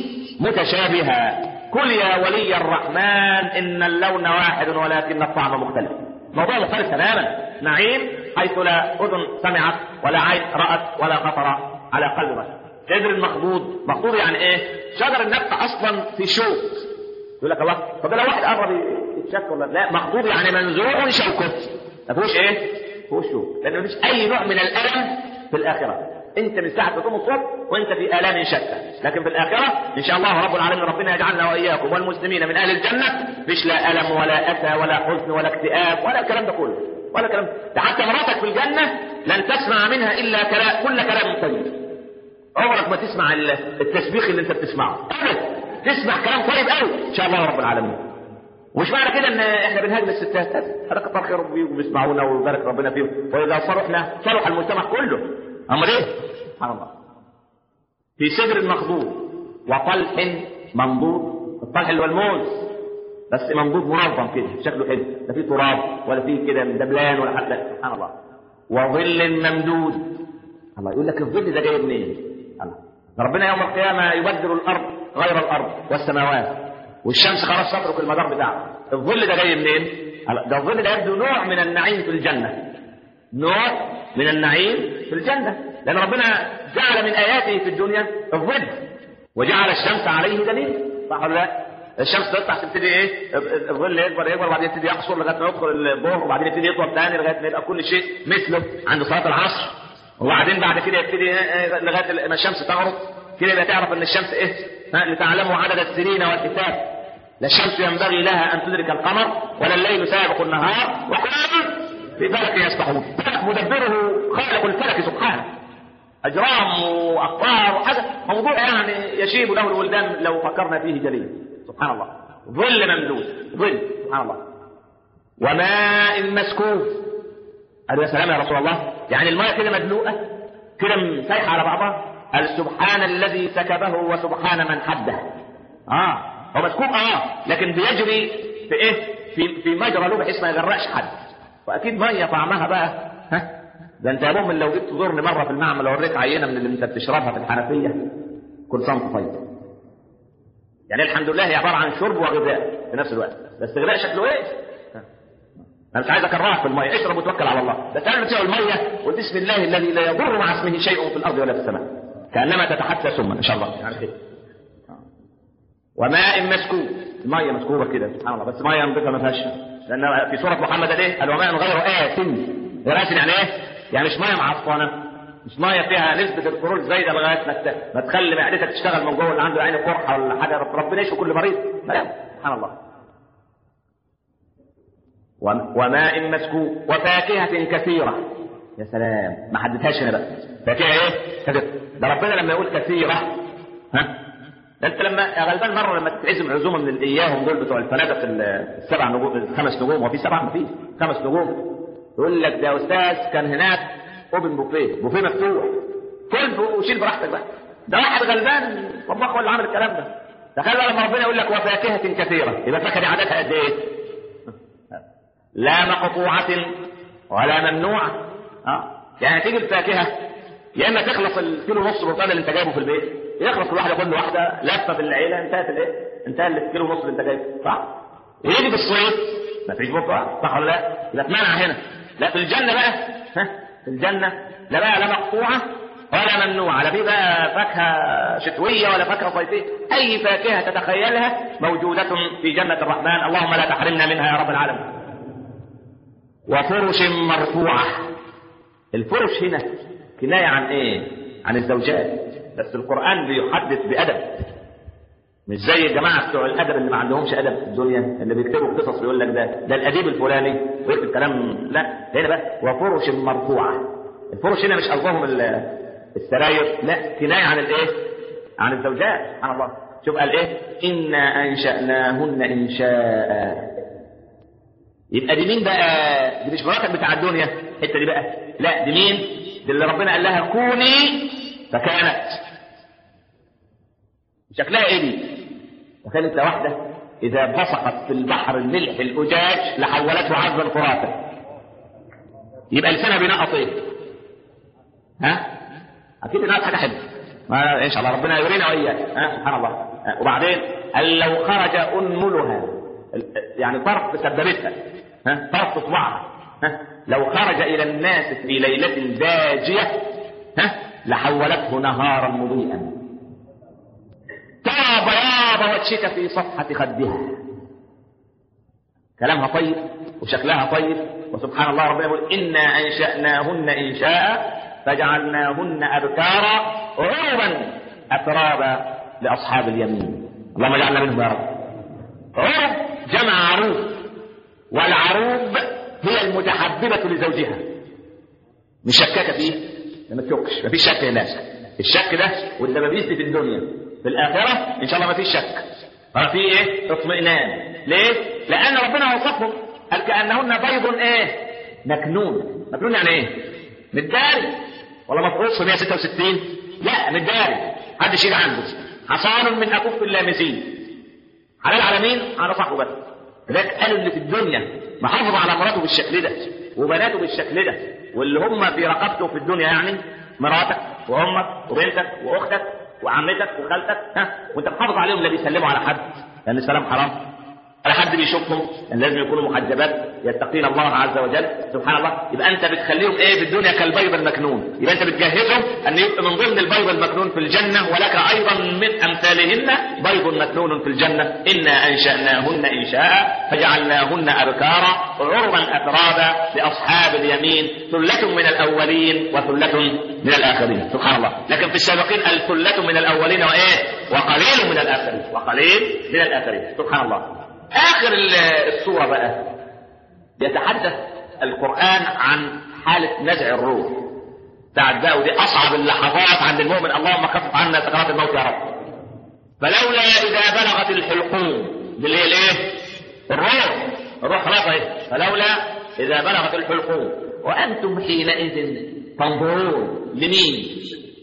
Speaker 1: متشابها كل يا ولي الرحمن ان اللون واحد ولكن الطعم مختلف موضوع مختلف تماما نعيم حيث لا اذن سمعت ولا عين رات ولا خطر على قلب بشر شجر مخضوض مخضوض يعني ايه شجر النبت اصلا في شوك يقول لك الله طب لو واحد قرب يتشك ولا لا مخضوض يعني منزوع شوكه ما فيهوش ايه فيهوش شوك لان مفيش اي نوع من الالم في الاخره انت من ساعه ما تقوم الصبح وانت في الام شتى لكن في الاخره ان شاء الله رب العالمين ربنا يجعلنا واياكم والمسلمين من اهل الجنه مفيش لا الم ولا اسى ولا حزن ولا اكتئاب ولا الكلام ده كله ولا كلام ده حتى مراتك في الجنه لن تسمع منها الا كلام كل كلام طيب عمرك ما تسمع التسبيح اللي انت بتسمعه ابدا تسمع كلام طيب قوي ان شاء الله رب العالمين ومش معنى كده ان احنا بنهاجم الستات هذا كتر خيرهم بيهم وبيسمعونا ويبارك ربنا فيهم واذا صلحنا صلح المجتمع كله امال ايه سبحان الله في سدر مخضوض وطلح منضود الطلح اللي هو الموز بس منضود منظم كده شكله حلو لا فيه تراب ولا فيه كده دبلان ولا حتى سبحان الله وظل ممدود الله يقول لك الظل ده جاي منين الله ربنا يوم القيامه يبدل الارض غير الارض والسماوات والشمس خلاص تترك المدار بتاعها الظل ده جاي منين ده الظل ده يبدو نوع من النعيم في الجنه نوع من النعيم في الجنه لان ربنا جعل من اياته في الدنيا الظل وجعل الشمس عليه دليل صح ولا لا الشمس تطلع تبتدي ايه الظل يكبر يكبر وبعدين يبتدي يقصر لغايه ما يدخل الظهر وبعدين يبتدي يطول ثاني لغايه ما يبقى كل شيء مثله عند صلاه العصر وبعدين بعد كده يبتدي لغايه ما الشمس تغرب كده يبقى تعرف ان الشمس ايه لتعلموا عدد السنين والحساب لا الشمس ينبغي لها ان تدرك القمر ولا الليل سابق النهار وكل في فلك يسبحون مدبره خالق الفلك سبحانه اجرام واقطار وحاجه موضوع يعني يشيب له الولدان لو فكرنا فيه جليل سبحان الله ظل ممدود ظل سبحان الله وماء مسكوب قالوا يا سلام يا رسول الله يعني الماء كده مدلوقه كده سايحه على بعضها قال سبحان الذي سكبه وسبحان من حده اه هو مسكوب اه لكن بيجري في ايه في في مجرى له بحيث ما يغرقش حد واكيد ميه طعمها بقى ها ده انت يا مؤمن لو جيت تزورني مره في المعمل اوريك عينه من اللي انت بتشربها في الحنفيه كل سنه وانت طيب يعني الحمد لله هي عباره عن شرب وغذاء في نفس الوقت بس غذاء شكله ايه انا مش عايز اكرهك في الميه اشرب وتوكل على الله بس انا بتسوي الميه وبسم الله الذي لا يضر مع اسمه شيء في الارض ولا في السماء كانما تتحدى سما ان شاء الله يعني خير وماء مسكوب الميه مسكوبه كده سبحان الله بس ميه نظيفه ما فيهاش لان في سوره محمد ايه قال وماء غير آسن غير آسن يعني ايه؟ يعني مش ميه معفنه مش ميه فيها نسبه الكحول زايده لغايه ما ما تخلي معدتك تشتغل من جوه اللي عنده عين قرحه ولا حاجه ربنا يشفي كل مريض لا سبحان الله وماء مسكوب وفاكهة كثيرة يا سلام ما حددهاش هنا بقى فاكهة ايه؟ كثيرة ده ربنا لما يقول كثيرة ها ده انت لما يا غلبان مره لما تتعزم عزومه من الاياهم دول بتوع الفنادق السبع نجوم الخمس نجوم وفي سبعه ما فيش خمس نجوم يقول لك ده استاذ كان هناك اوبن بوفيه بوفيه مفتوح كل وشيل براحتك بقى ده واحد غلبان طباخ هو اللي عامل الكلام ده تخيل لما ربنا يقول لك وفاكهه كثيره يبقى الفاكهه دي عددها قد ايه؟ لا مقطوعة ولا ممنوعة اه يعني تيجي الفاكهة يا اما تخلص الكيلو ونص برتقال اللي انت جايبه في البيت يخلص كل واحده كل واحده لفه في العيله انتهت الايه؟ انتهى الكيلو ونص اللي انت جايبه صح؟ يجي في الصيف ما فيش برتقال صح ولا لا؟ يبقى اتمنع هنا لا في الجنه بقى ها في الجنه لا بقى لا مقطوعه ولا ممنوعه لا في بقى فاكهه شتويه ولا فاكهه صيفيه اي فاكهه تتخيلها موجوده في جنه الرحمن اللهم لا تحرمنا منها يا رب العالمين وفرش مرفوعة الفرش هنا كناية عن ايه عن الزوجات بس القرآن بيحدث بأدب مش زي الجماعة بتوع الأدب اللي ما عندهمش أدب في الدنيا اللي بيكتبوا قصص ويقول لك ده ده الأديب الفلاني ويكتب كلام لا هنا بقى وفرش مرفوعة الفرش هنا مش قصدهم السراير لا كناية عن الايه عن الزوجات سبحان الله شوف قال ايه إنا أنشأناهن إنشاء يبقى دي مين بقى دي مش مراتك بتاع الدنيا الحته دي بقى لا دي مين دي اللي ربنا قال لها كوني فكانت شكلها ايه دي تخيل انت واحده اذا بصقت في البحر الملح الاجاج لحولته عذبا فراتا يبقى لسانها بينقط ايه ها اكيد بينقط حاجه حلوه ما ان شاء الله ربنا يورينا واياك ها سبحان الله ها. وبعدين قال لو خرج انملها يعني طرف سببتها ها طرف اصبعها ها لو خرج الى الناس في ليله باجيه ها لحولته نهارا مضيئا ترى بياض وجهك في صفحه خدها كلامها طيب وشكلها طيب وسبحان الله ربنا يقول انا انشاناهن انشاء فجعلناهن ابكارا عربا اترابا لاصحاب اليمين اللهم اجعلنا منهم يا رب عرب جمع عروب والعروب هي المتحببة لزوجها مش شكاكة فيه ما تشكش ما فيش شك هناك الشك ده والدبابيس دي في الدنيا في الآخرة إن شاء الله ما فيش شك ما في إيه اطمئنان ليه؟ لأن ربنا وصفهم قال كأنهن بيض إيه؟ مكنون مكنون يعني إيه؟ متداري ولا مفروض في 166 لا متداري حد يشيل عنده حصان من أكف اللامسين حلال على مين؟ على صاحبه بس لذلك قالوا اللي في الدنيا محافظ على مراته بالشكل ده وبناته بالشكل ده واللي هم في رقبته في الدنيا يعني مراتك وامك وبنتك واختك وعمتك وخالتك ها وانت محافظ عليهم لا بيسلموا على حد لان السلام حرام ولا حد بيشوفهم يعني لازم يكونوا محجبات يتقين الله عز وجل سبحان الله يبقى انت بتخليهم ايه في الدنيا كالبيض المكنون يبقى انت بتجهزهم ان يبقى من ضمن البيض المكنون في الجنه ولك ايضا من امثالهن بيض مكنون في الجنه انا انشاناهن انشاء فجعلناهن ابكارا عربا اترابا لاصحاب اليمين ثله من الاولين وثله من الاخرين سبحان الله لكن في السابقين الثله من الاولين وايه وقليل من الاخرين وقليل من الاخرين سبحان الله اخر السوره بقى يتحدث القران عن حاله نزع الروح بعد بقى ودي اصعب اللحظات عند المؤمن اللهم خفف عنا سكرات الموت يا رب فلولا اذا بلغت الحلقوم اللي هي الايه الروح الروح خلاص اهي فلولا اذا بلغت الحلقوم وانتم حينئذ تنظرون لمين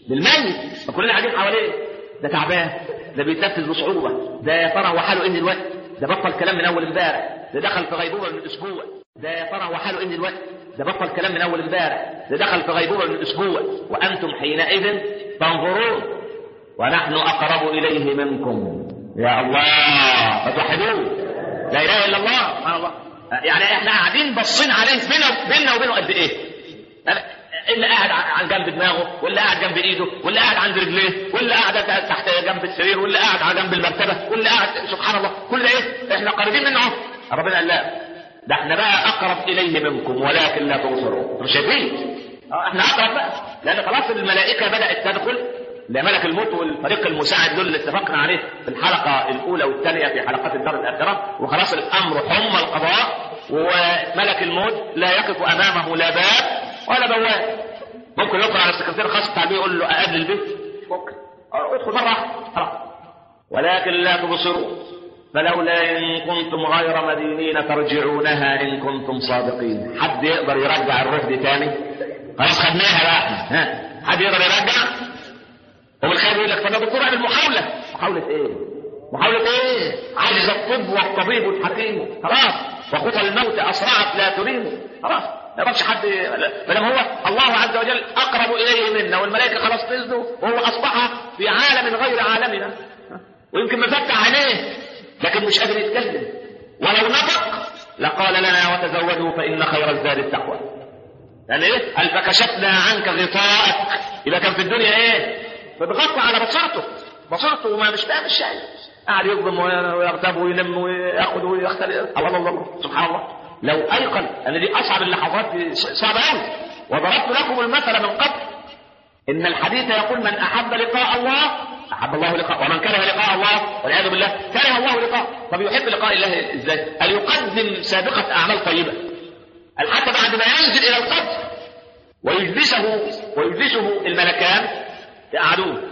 Speaker 1: للميت فكلنا قاعدين حواليه ده تعبان ده بيتنفس بصعوبه ده يا ترى هو حاله ايه دلوقتي ده بطل كلام من اول امبارح ده دخل في غيبوبه من اسبوع ده يا ترى هو حاله ايه دلوقتي ده بطل كلام من اول امبارح ده دخل في غيبوبه من اسبوع وانتم حينئذ تنظرون ونحن اقرب اليه منكم يا الله فتوحدوه لا اله الا الله سبحان الله يعني احنا قاعدين باصين عليه بينا بيننا وبينه قد ايه اللي قاعد عن جنب دماغه واللي قاعد جنب ايده واللي قاعد عند رجليه واللي قاعد تحت جنب السرير واللي قاعد على جنب المرتبه واللي قاعد سبحان الله كل ايه احنا قريبين منه اهو ربنا قال لا ده احنا بقى اقرب اليه منكم ولكن لا تبصرون مش شايفين اه احنا اقرب بقى لان خلاص الملائكه بدات تدخل لملك الموت والفريق المساعد دول اللي اتفقنا عليه في الحلقه الاولى والثانيه في حلقات الدار الاخره وخلاص الامر حم القضاء وملك الموت لا يقف امامه لا باب ولا بواب ممكن يدخل على السكرتير الخاص بتاع البيت يقول له اقابل البيت ممكن ادخل مره واحده ولكن لا تبصرون فلولا ان كنتم غير مدينين ترجعونها ان كنتم صادقين حد يقدر يرجع الروح دي تاني خلاص خدناها بقى ها حد يقدر يرجع هو الخير يقول لك طب يا دكتور اعمل محاوله محاوله ايه محاوله ايه عجز الطب والطبيب الحكيم خلاص وخطى الموت اسرعت لا تريم خلاص ما يقدرش حد ما دام هو الله عز وجل اقرب اليه منا والملائكه خلاص نزلوا وهو اصبح في عالم غير عالمنا ويمكن مفتح عينيه لكن مش قادر يتكلم ولو نطق لقال لنا وتزودوا فان خير الزاد التقوى يعني ايه قال فكشفنا عنك غطاءك يبقى كان في الدنيا ايه فبغطى على بصيرته بصيرته وما مش فاهم الشيء قاعد يظلم ويغتاب وينم وياخذ ويختلف الله الله الله سبحان الله لو ايقن ان دي اصعب اللحظات صعبه قوي وضربت لكم المثل من قبل ان الحديث يقول من احب لقاء الله احب الله لقاء ومن كره لقاء الله والعياذ بالله كره الله لقاء طب يحب لقاء الله ازاي؟ ان يقدم سابقه اعمال طيبه حتى بعد ما ينزل الى القبر ويجلسه ويجلسه الملكان يقعدوه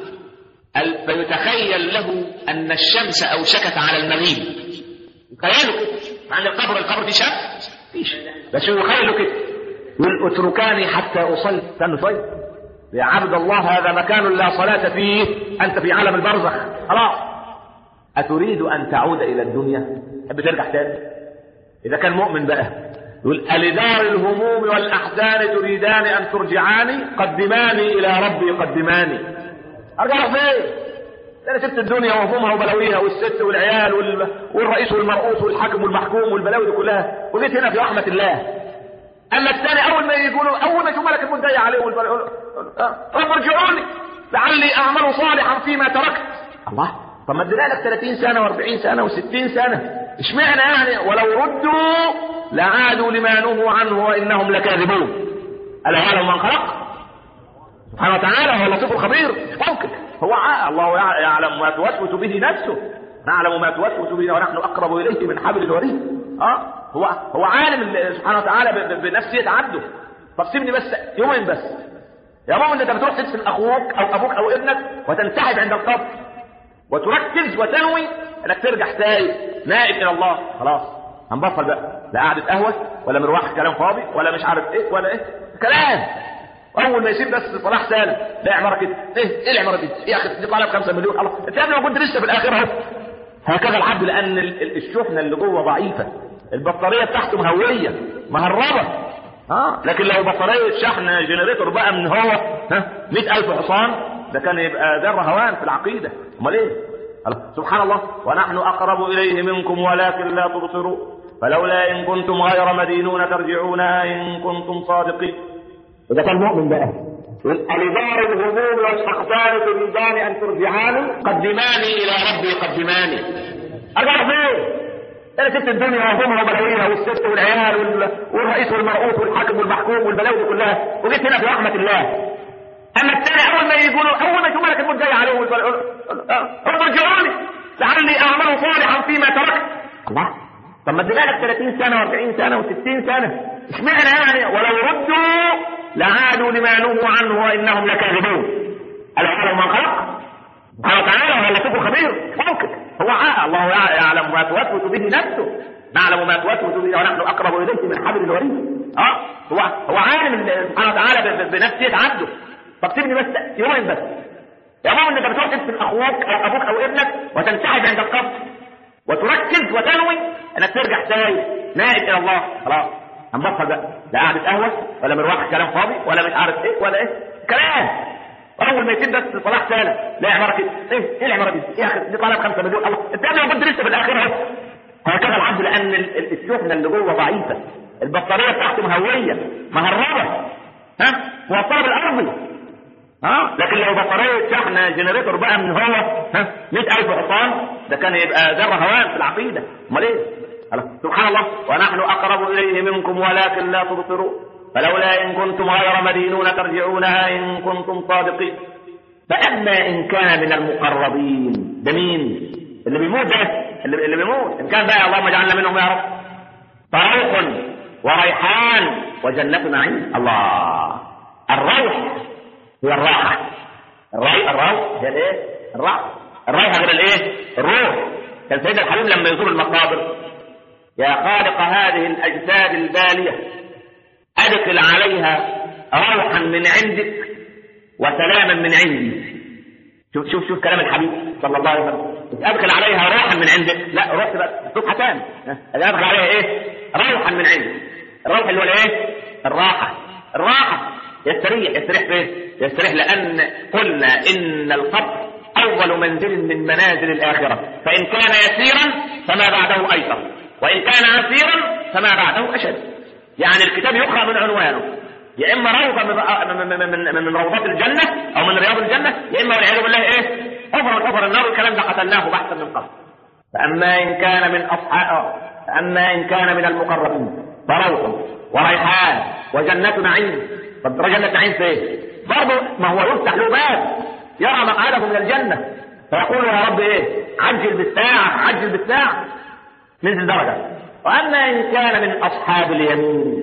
Speaker 1: فيتخيل له ان الشمس اوشكت على المغيب خياله كده مع ان القبر القبر فيه شمس فيش بس يخيله كده يقول اتركاني حتى اصلي استنى طيب يا عبد الله هذا مكان لا صلاة فيه أنت في عالم البرزخ خلاص أتريد أن تعود إلى الدنيا تحب ترجع تاني إذا كان مؤمن بقى يقول ألدار الهموم والأحزان تريدان أن ترجعاني قدماني إلى ربي قدماني أرجع فين انا سبت الدنيا وهمومها وبلاويها والست والعيال وال... والرئيس والمرؤوس والحاكم والمحكوم والبلاوي دي كلها وجيت هنا في رحمه الله اما الثاني اول ما يقولوا اول ما يشوف ملك الموت جاي عليه يقول رب ارجعوني لعلي اعمل صالحا فيما تركت الله طب ما ادينا لك 30 سنه و40 سنه و60 سنه اشمعنى يعني ولو ردوا لعادوا لما نهوا عنه وانهم لكاذبون الا يعلم من خلق سبحانه وتعالى هو اللطيف الخبير مش ممكن هو الله يعلم ما توسوس به نفسه نعلم ما توسوس به ونحن اقرب اليه من حبل الوريد اه هو هو عالم سبحانه وتعالى بنفسيه عبده طب سيبني بس يومين بس يا مؤمن انت بتروح تدفن اخوك او ابوك او ابنك وتنسحب عند القبر وتركز وتنوي انك ترجع تايب نائب الى الله خلاص هنبطل بقى لا قعده قهوه ولا مروح كلام فاضي ولا مش عارف ايه ولا ايه كلام اول ما يسيب بس صلاح سالم لا عماره كده ايه ايه العماره دي يا اخي دي طالعه ب 5 مليون الله انت قبل ما كنت لسه في الاخره اهو هكذا العبد لان الشحنه اللي جوه ضعيفه البطاريه بتاعته مهويه مهربه اه لكن لو بطاريه شحن جنريتور بقى من هو ها 100000 حصان ده كان يبقى ذره هوان في العقيده امال ايه سبحان الله ونحن أقرب إليه منكم ولكن لا تبصرون فلولا إن كنتم غير مدينون ترجعونها إن كنتم صادقين
Speaker 2: إذا كان مؤمن بقى ألدار الهموم والأحزان تريدان أن ترجعاني
Speaker 1: قدماني إلى ربي قدماني
Speaker 2: أرجع فين؟ انا سبت الدنيا وهمها وبلاويها والست والعيال وال... والرئيس والمرؤوس والحاكم والمحكوم والبلاوي دي كلها وجيت هنا في رحمه الله اما الثاني اول ما يقولوا اول ما يشوفوا ملك الموت جاي عليهم هم ارجعوني لعلي اعمل صالحا فيما تركت الله طب ما ادينا 30 سنه و40 سنه و60 سنه اشمعنى يعني ولو ردوا لعادوا لما نهوا عنه وانهم لكاذبون الا يعلم من خلق سبحانه وتعالى ولا تكون خبير ممكن هو عاء الله يعلم ما توسوس به نفسه نعلم ما توسوس به ونحن اقرب اليه من حبل الوريد اه هو هو عالم سبحانه وتعالى بنفسيه عبده طب سيبني بس يومين بس يا ماما انت بتروح تكتب اخوك او ابوك او ابنك وتنسحب عند القبر وتركز وتنوي انك ترجع تاني نائب الى الله خلاص هنبطل بقى لا قعده قهوه ولا مروح كلام فاضي ولا مش عارف ايه ولا ايه كلام اول ما يتم بس صلاح سالم لا عماره كده ايه ايه العماره دي؟ ايه اخي دي طالب 5 مليون الله انت قبل ما كنت لسه في الاخره اهو هكذا العبد لان الشحنه اللي جوه ضعيفه البطاريه بتاعته مهويه مهربه ها هو الطلب الارضي ها لكن لو بطاريه شحن جنريتور بقى من هو ها 100000 حصان ده كان يبقى ذره هوان في العقيده امال ايه؟ سبحان الله ونحن اقرب اليه منكم ولكن لا تبصرون فلولا إن كنتم غير مدينون ترجعونها إن كنتم صادقين فأما إن كان من المقربين ده مين؟ اللي بيموت ده اللي, اللي بيموت إن كان بقى اللهم اجعلنا منهم يا رب فروح وريحان وجنة نعيم الله الروح هي الراحة الروح الروح هي الايه؟ الراحة الراحة غير الايه؟ الروح كان سيدنا الحبيب لما يزور المقابر يا خالق هذه الأجساد البالية أدخل عليها روحا من عندك وسلاما من عندي شوف شوف شوف كلام الحبيب صلى الله عليه وسلم ادخل عليها روحا من عندك لا روح بقى صبح تاني ادخل عليها ايه روحا من عندك الروح اللي هو الايه الراحه الراحه يستريح يستريح فين يستريح لان قلنا ان القبر اول منزل من منازل الاخره فان كان يسيرا فما بعده ايسر وان كان عسيرا فما بعده اشد يعني الكتاب يقرأ من عنوانه يا إما روضة من, من, من, من روضات الجنة أو من رياض الجنة يا إما والعياذ بالله إيه حفر من حفر النار الكلام ده قتلناه بحثا من قبل فأما إن كان من أصحاب فأما إن كان من المقربين فروح وريحان وجنة نعيم طب جنة نعيم فين؟ برضه ما هو يفتح له باب يرى مقعده من الجنة فيقول يا رب إيه؟ عجل بالساعة عجل بالساعة نزل درجة وأما إن كان من أصحاب اليمين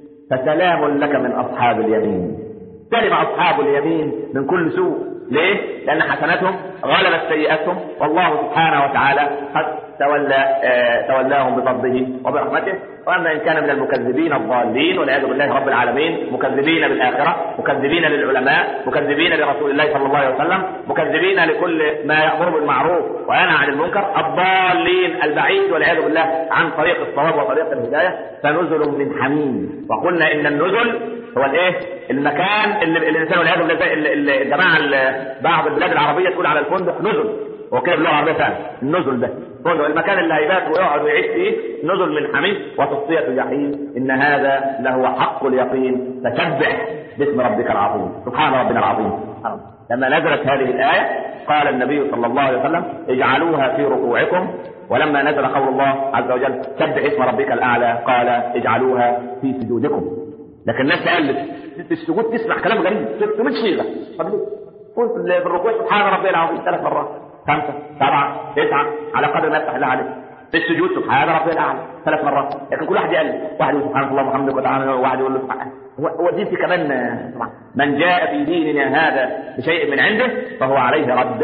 Speaker 2: فسلام لك من أصحاب اليمين سلم أصحاب اليمين من كل سوء ليه؟ لأن حسناتهم غلبت سيئاتهم والله سبحانه وتعالى قد تولى آه تولاهم بفضله وبرحمته واما ان كان من المكذبين الضالين والعياذ بالله رب العالمين مكذبين بالاخره مكذبين للعلماء مكذبين لرسول الله صلى الله عليه وسلم مكذبين لكل ما يامر بالمعروف وينهى عن المنكر الضالين البعيد والعياذ بالله عن طريق الصواب وطريق الهدايه فنزل من حميم وقلنا ان النزل هو الايه المكان اللي الانسان والعياذ بالله الجماعه بعض البلاد العربيه تقول على الفندق نزل هو كده باللغه العربيه فعلا النزل ده فندق المكان اللي هيبات ويقعد ويعيش فيه نزل من حميم وتصفيه جحيم ان هذا لهو حق اليقين فسبح باسم ربك العظيم سبحان ربنا العظيم لما نزلت هذه الايه قال النبي صلى الله عليه وسلم اجعلوها في ركوعكم ولما نزل قول الله عز وجل سبح اسم ربك الاعلى قال اجعلوها في سجودكم لكن الناس قالت في السجود تسمع كلام غريب 600 صيغه طب ليه؟ قل في الركوع سبحان ربي العظيم ثلاث مرات خمسة سبعة تسعة على قدر ما يفتح الله عليه في السجود سبحان ربي الأعلى ثلاث مرات لكن كل واحد يقل واحد يقول سبحان الله وبحمدك وتعالى وواحد يقول له سبحان هو هو الدين في كمان طبعا من جاء في ديننا هذا بشيء من عنده فهو عليه رد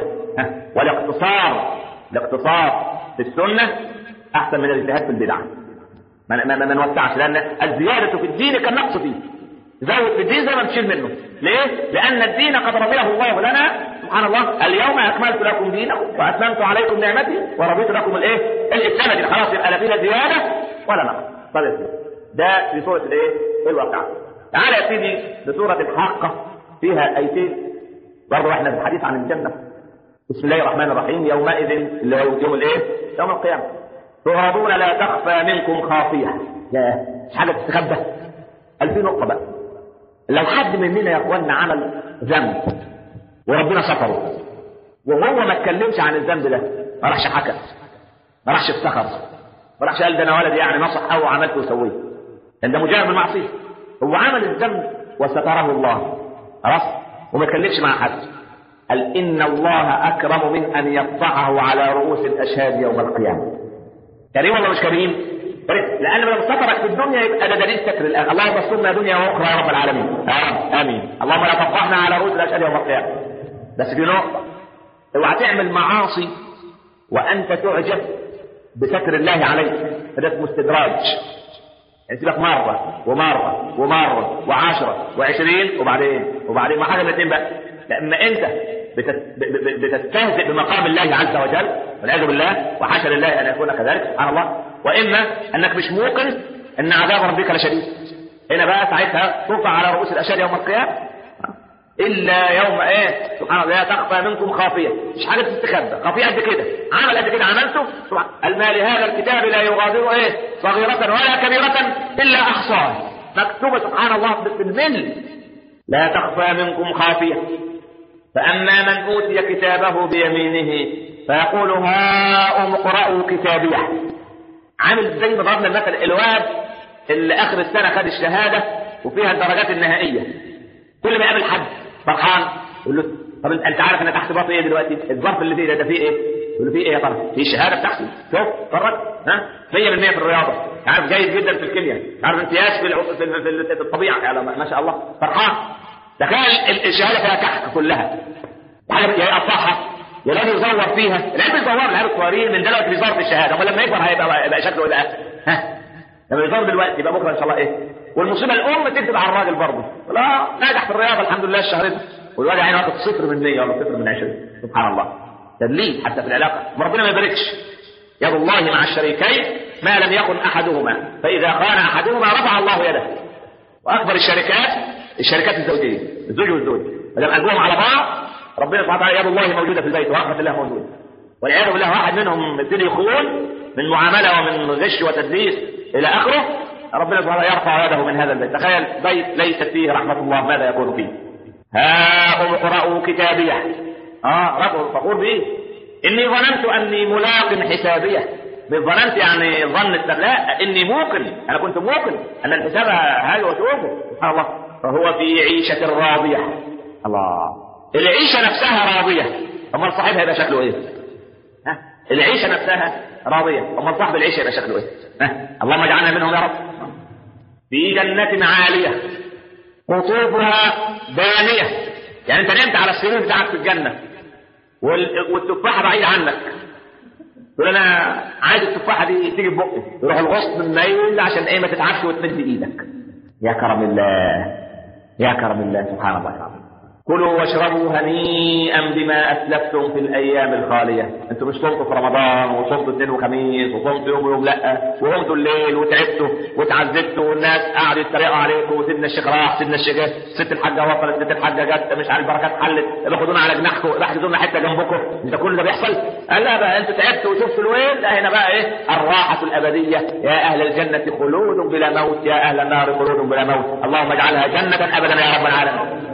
Speaker 2: والاقتصار الاقتصار في السنة أحسن من الاجتهاد في البدعة ما ما ما نوسعش لأن الزيادة في الدين كالنقص فيه زود في الدين زي ما تشيل منه ليه؟ لأن الدين قد رضيه الله لنا سبحان الله اليوم أكملت لكم دينكم وأتممت عليكم نعمتي ورضيت لكم الإيه؟ الإسلام دي خلاص يبقى لا فينا زيادة ولا نقص طيب يا سيدي ده في سورة الإيه؟ الواقعة تعالى يا سيدي لسورة الحاقة فيها آيتين برضه احنا في الحديث عن الجنة بسم الله الرحمن الرحيم يومئذ اللي هو يوم الايه؟ يوم القيامة تعرضون لا تخفى منكم خافية يا مش حاجة تستخبى قال في نقطة بقى لو حد مننا يا اخوانا عمل ذنب وربنا ستره وهو ما اتكلمش عن الذنب ده ما راحش حكى ما راحش افتخر ما راحش قال ده انا ولد يعني نصح او عملت وسويت لان ده مجرد المعصيه هو عمل الذنب وستره الله خلاص وما اتكلمش مع حد قال ان الله اكرم من ان يقطعه على رؤوس الاشهاد يوم القيامه كريم ولا مش كريم؟ كريم لان لو سترك في الدنيا يبقى ده دليل ستر الاخره اللهم استرنا دنيا واخرى يا رب العالمين آمين. امين اللهم لا تفضحنا على رؤوس الاشهاد يوم القيامه بس في نقطه اوعى تعمل معاصي وانت تعجب بستر الله عليك فده اسمه استدراج يعني تبقى مرة ومرة ومرة وعشرة وعشرين وبعدين وبعدين ما حاجة من الاثنين بقى لأما أنت بتت- ب- ب- بتستهزئ بمقام الله عز وجل والعياذ بالله وحاشا لله أن يكون كذلك سبحان الله وإما أنك مش موقن أن عذاب ربك لشديد هنا بقى ساعتها ترفع على رؤوس الأشهاد يوم القيامة الا يوم ايه سبحان الله لا تخفى منكم خافيه مش حاجه تستخبى خافيه قد كده عمل قد كده عملته سبحان قال ما لهذا الكتاب لا يغادر ايه صغيره ولا كبيره الا احصاها مكتوبه سبحان الله بالمل لا تخفى منكم خافيه فاما من اوتي كتابه بيمينه فيقول هاؤم اقرأوا كتابيه عامل زي ما ضربنا المثل الواد اللي اخر السنه خد الشهاده وفيها الدرجات النهائيه كل ما يقابل حد فرحان يقول له طب انت أنت عارف انا تحت باطي ايه دلوقتي الظرف اللي فيه ده, ده فيه ايه يقول له فيه ايه يا ترى في الشهاده بتاعتي شوف اتفرج ها 100% في الرياضه عارف جيد جدا في الكيمياء عارف امتياز في الع- في, في, في, في الطبيعه يعني ما شاء الله فرحان تخيل ال- الشهاده فيها كحك كلها حاجه يا يقطعها يا لازم يزور فيها العيال بيزور العيال الصغيرين من دلوقتي بيزور في الشهاده امال لما يكبر هيبقى يبقى شكله ايه بقى؟ ها لما يزور دلوقتي يبقى بكره ان شاء الله ايه والمصيبه الام تكتب على الراجل برضه لا ناجح في الرياضه الحمد لله الشهر ده والواد يعني واخد صفر من 100 ولا صفر من 20 سبحان الله تدليل حتى في العلاقه ما ربنا ما يباركش يد الله مع الشريكين ما لم يكن احدهما فاذا خان احدهما رفع الله يده واكبر الشركات الشركات الزوجيه الزوج والزوج ما دام قلبهم على بعض ربنا سبحانه وتعالى يد الله موجوده في البيت ورحمه الله موجوده والعياذ بالله واحد منهم يبتدي يخون من معامله ومن غش وتدليس الى اخره ربنا سبحانه وتعالى يرفع يده من هذا البيت تخيل بيت ليست فيه رحمه الله ماذا يكون فيه ها اقرأوا كتابيه اه رفع فخور به اني ظننت اني ملاق حسابيه مش ظننت يعني ظن لا اني موقن انا كنت موقن ان الحساب هاي وشوفه سبحان الله فهو في عيشه راضيه الله العيشه نفسها راضيه امال صاحبها يبقى شكله ايه؟ ها؟ العيشه نفسها راضيه امال صاحب العيشه يبقى شكله ايه؟ ها؟ اللهم اجعلنا منهم يا رب في جنة عالية قطوفها دانية يعني انت نمت على السرير بتاعك في الجنة وال- والتفاحة بعيد عنك تقول انا عايز التفاحة دي تيجي ببقي يروح الغصن الميل عشان ايه ما تتعبش وتمد ايدك يا كرم الله يا كرم الله سبحان الله العظيم كلوا واشربوا هنيئا بما اسلفتم في الايام الخاليه انتوا مش صمتوا في رمضان وصمتوا اثنين وخميس وصمتوا يوم ويوم لا وقمتوا الليل وتعبتوا وتعذبتوا والناس قعدوا يتريقوا عليكم وسيدنا الشيخ راح سيدنا الشيخ جه ست الحاجه وصلت ست الحاجه جت مش عارف البركات حلت باخدونا على جناحكم راح تزورنا حته جنبكم انت كل ده بيحصل قال لا بقى انتوا تعبتوا وشفتوا الويل لا هنا بقى ايه الراحه الابديه يا اهل الجنه خلود بلا موت يا اهل النار خلود بلا موت اللهم اجعلها جنه ابدا يا رب العالمين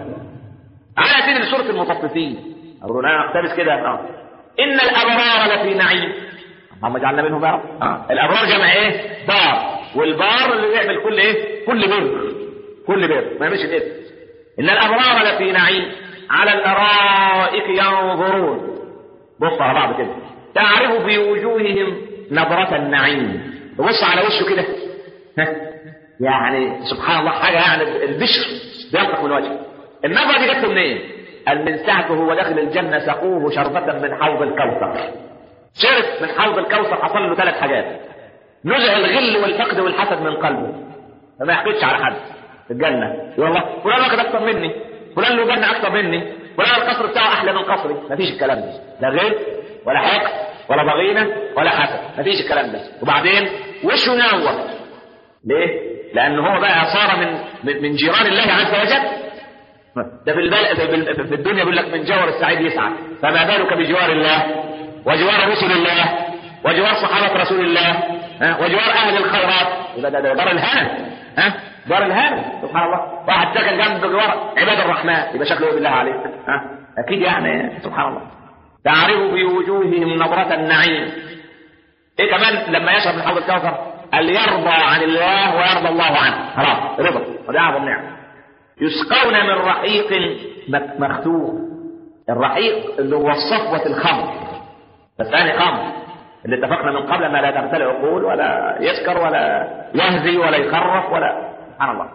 Speaker 2: على سيدنا سورة المطففين أقولنا اقتبس كده اه إن الأبرار لفي نعيم اللهم اجعلنا منهم يا رب آه. الأبرار جمع إيه؟ بار والبار اللي بيعمل كل إيه؟ كل بر كل بر ما يعملش الإثم إن الأبرار لفي نعيم على الأرائك ينظرون بص على بعض كده تعرف في وجوههم نظرة النعيم بص على وشه كده ها؟ يعني سبحان الله حاجة يعني البشر بينطق من وجهه النظرة دي جت منين؟ قال من ساعة وهو داخل الجنة سقوه شربة من حوض الكوثر. شرب من حوض الكوثر حصل له ثلاث حاجات. نزع الغل والحقد والحسد من قلبه. فما يحقدش على حد في الجنة. يقول الله فلان واخد أكثر مني، فلان له جنة أكثر مني، فلان القصر بتاعه أحلى من قصري، مفيش الكلام ده. لا غل ولا حقد ولا ضغينة ولا حسد، مفيش الكلام ده. وبعدين وشه نور. ليه؟ لأن هو بقى صار من من من جيران الله عز وجل ده في, البل... في, في الدنيا بيقول لك من جور السعيد يسعد فما بالك بجوار الله وجوار رسل الله وجوار صحابة رسول الله ها وجوار أهل الخيرات يبقى ده دار الهنا ها دار الهنا سبحان الله واحد ساكن جنب جوار عباد الرحمن يبقى شكله بالله عليك ها أكيد يعني سبحان الله تعرف في وجوههم نظرة النعيم ايه كمان لما يشرب من حوض الكوثر قال يرضى عن الله ويرضى الله عنه خلاص رضا وده اعظم نعمه يسقون من رحيق مختوم الرحيق اللي هو صفوة الخمر بس ثاني خمر اللي اتفقنا من قبل ما لا تغتل عقول ولا يسكر ولا يهزي ولا يخرف ولا سبحان الله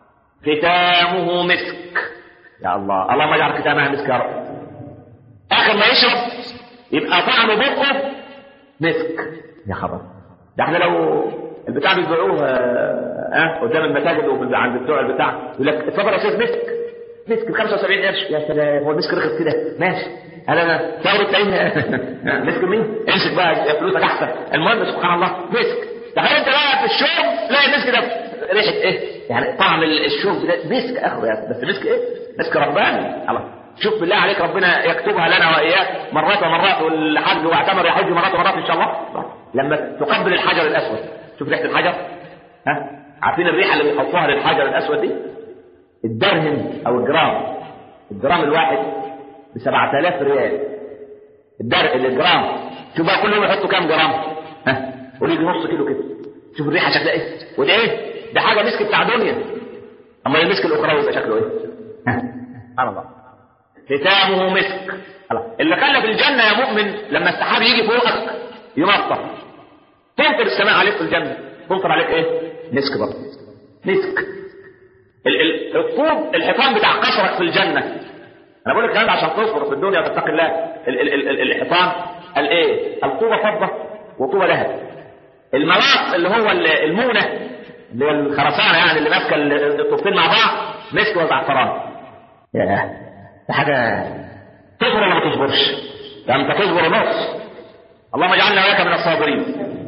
Speaker 2: ختامه مسك يا الله اللهم اجعل ختامها مسك يا رب اخر ما يشرب يبقى طعم بقه مسك يا خبر ده احنا لو البتاع بيبيعوه اه قدام المساجد وعند بتوع البتاع يقول لك اتفضل يا استاذ مسك مسك ب 75 قرش يا سلام هو المسك رخص كده ماشي هل انا ثوره التعيين مسك مين؟ امسك بقى فلوسك احسن المهم سبحان الله مسك تخيل انت بقى في الشرب تلاقي المسك ده ريحه ايه؟ يعني طعم الشرب ده مسك اخره يعني بس مسك ايه؟ مسك رباني الله شوف بالله عليك ربنا يكتبها لنا واياك مرات ومرات والحج واعتمر يحج مرات ومرات ان شاء الله لما تقبل الحجر الاسود شوف ريحه الحجر ها عارفين الريحه اللي بيحطوها للحجر الاسود دي الدرهم او الجرام الجرام الواحد ب 7000 ريال الدر الجرام شوف بقى كل يوم يحطوا كام جرام ها قولي نص كيلو كده شوف الريحه شكلها ايه وده ايه ده حاجه مسك بتاع دنيا اما المسك الاخروي يبقى شكله ايه ها سبحان الله ختامه مسك اللي خلى في الجنه يا مؤمن لما السحاب يجي فوقك يمطر تمطر السماء عليك في الجنه تمطر عليك ايه مسك برضه مسك ال- ال- الطوب الحيطان بتاع قصرك في الجنه انا بقول لك الكلام ده عشان تصبر في الدنيا وتتقي الله ال- ال- ال- ال- الحيطان قال ايه الطوبه فضه وطوبه ذهب الملاط اللي هو ال- المونه اللي هي الخرسانه يعني اللي ماسكه ال- الطوبتين مع بعض مسك وزعفران ياه ده حاجه تصبر ولا ما تصبرش ده انت تصبر نص اللهم اجعلنا وياك من الصابرين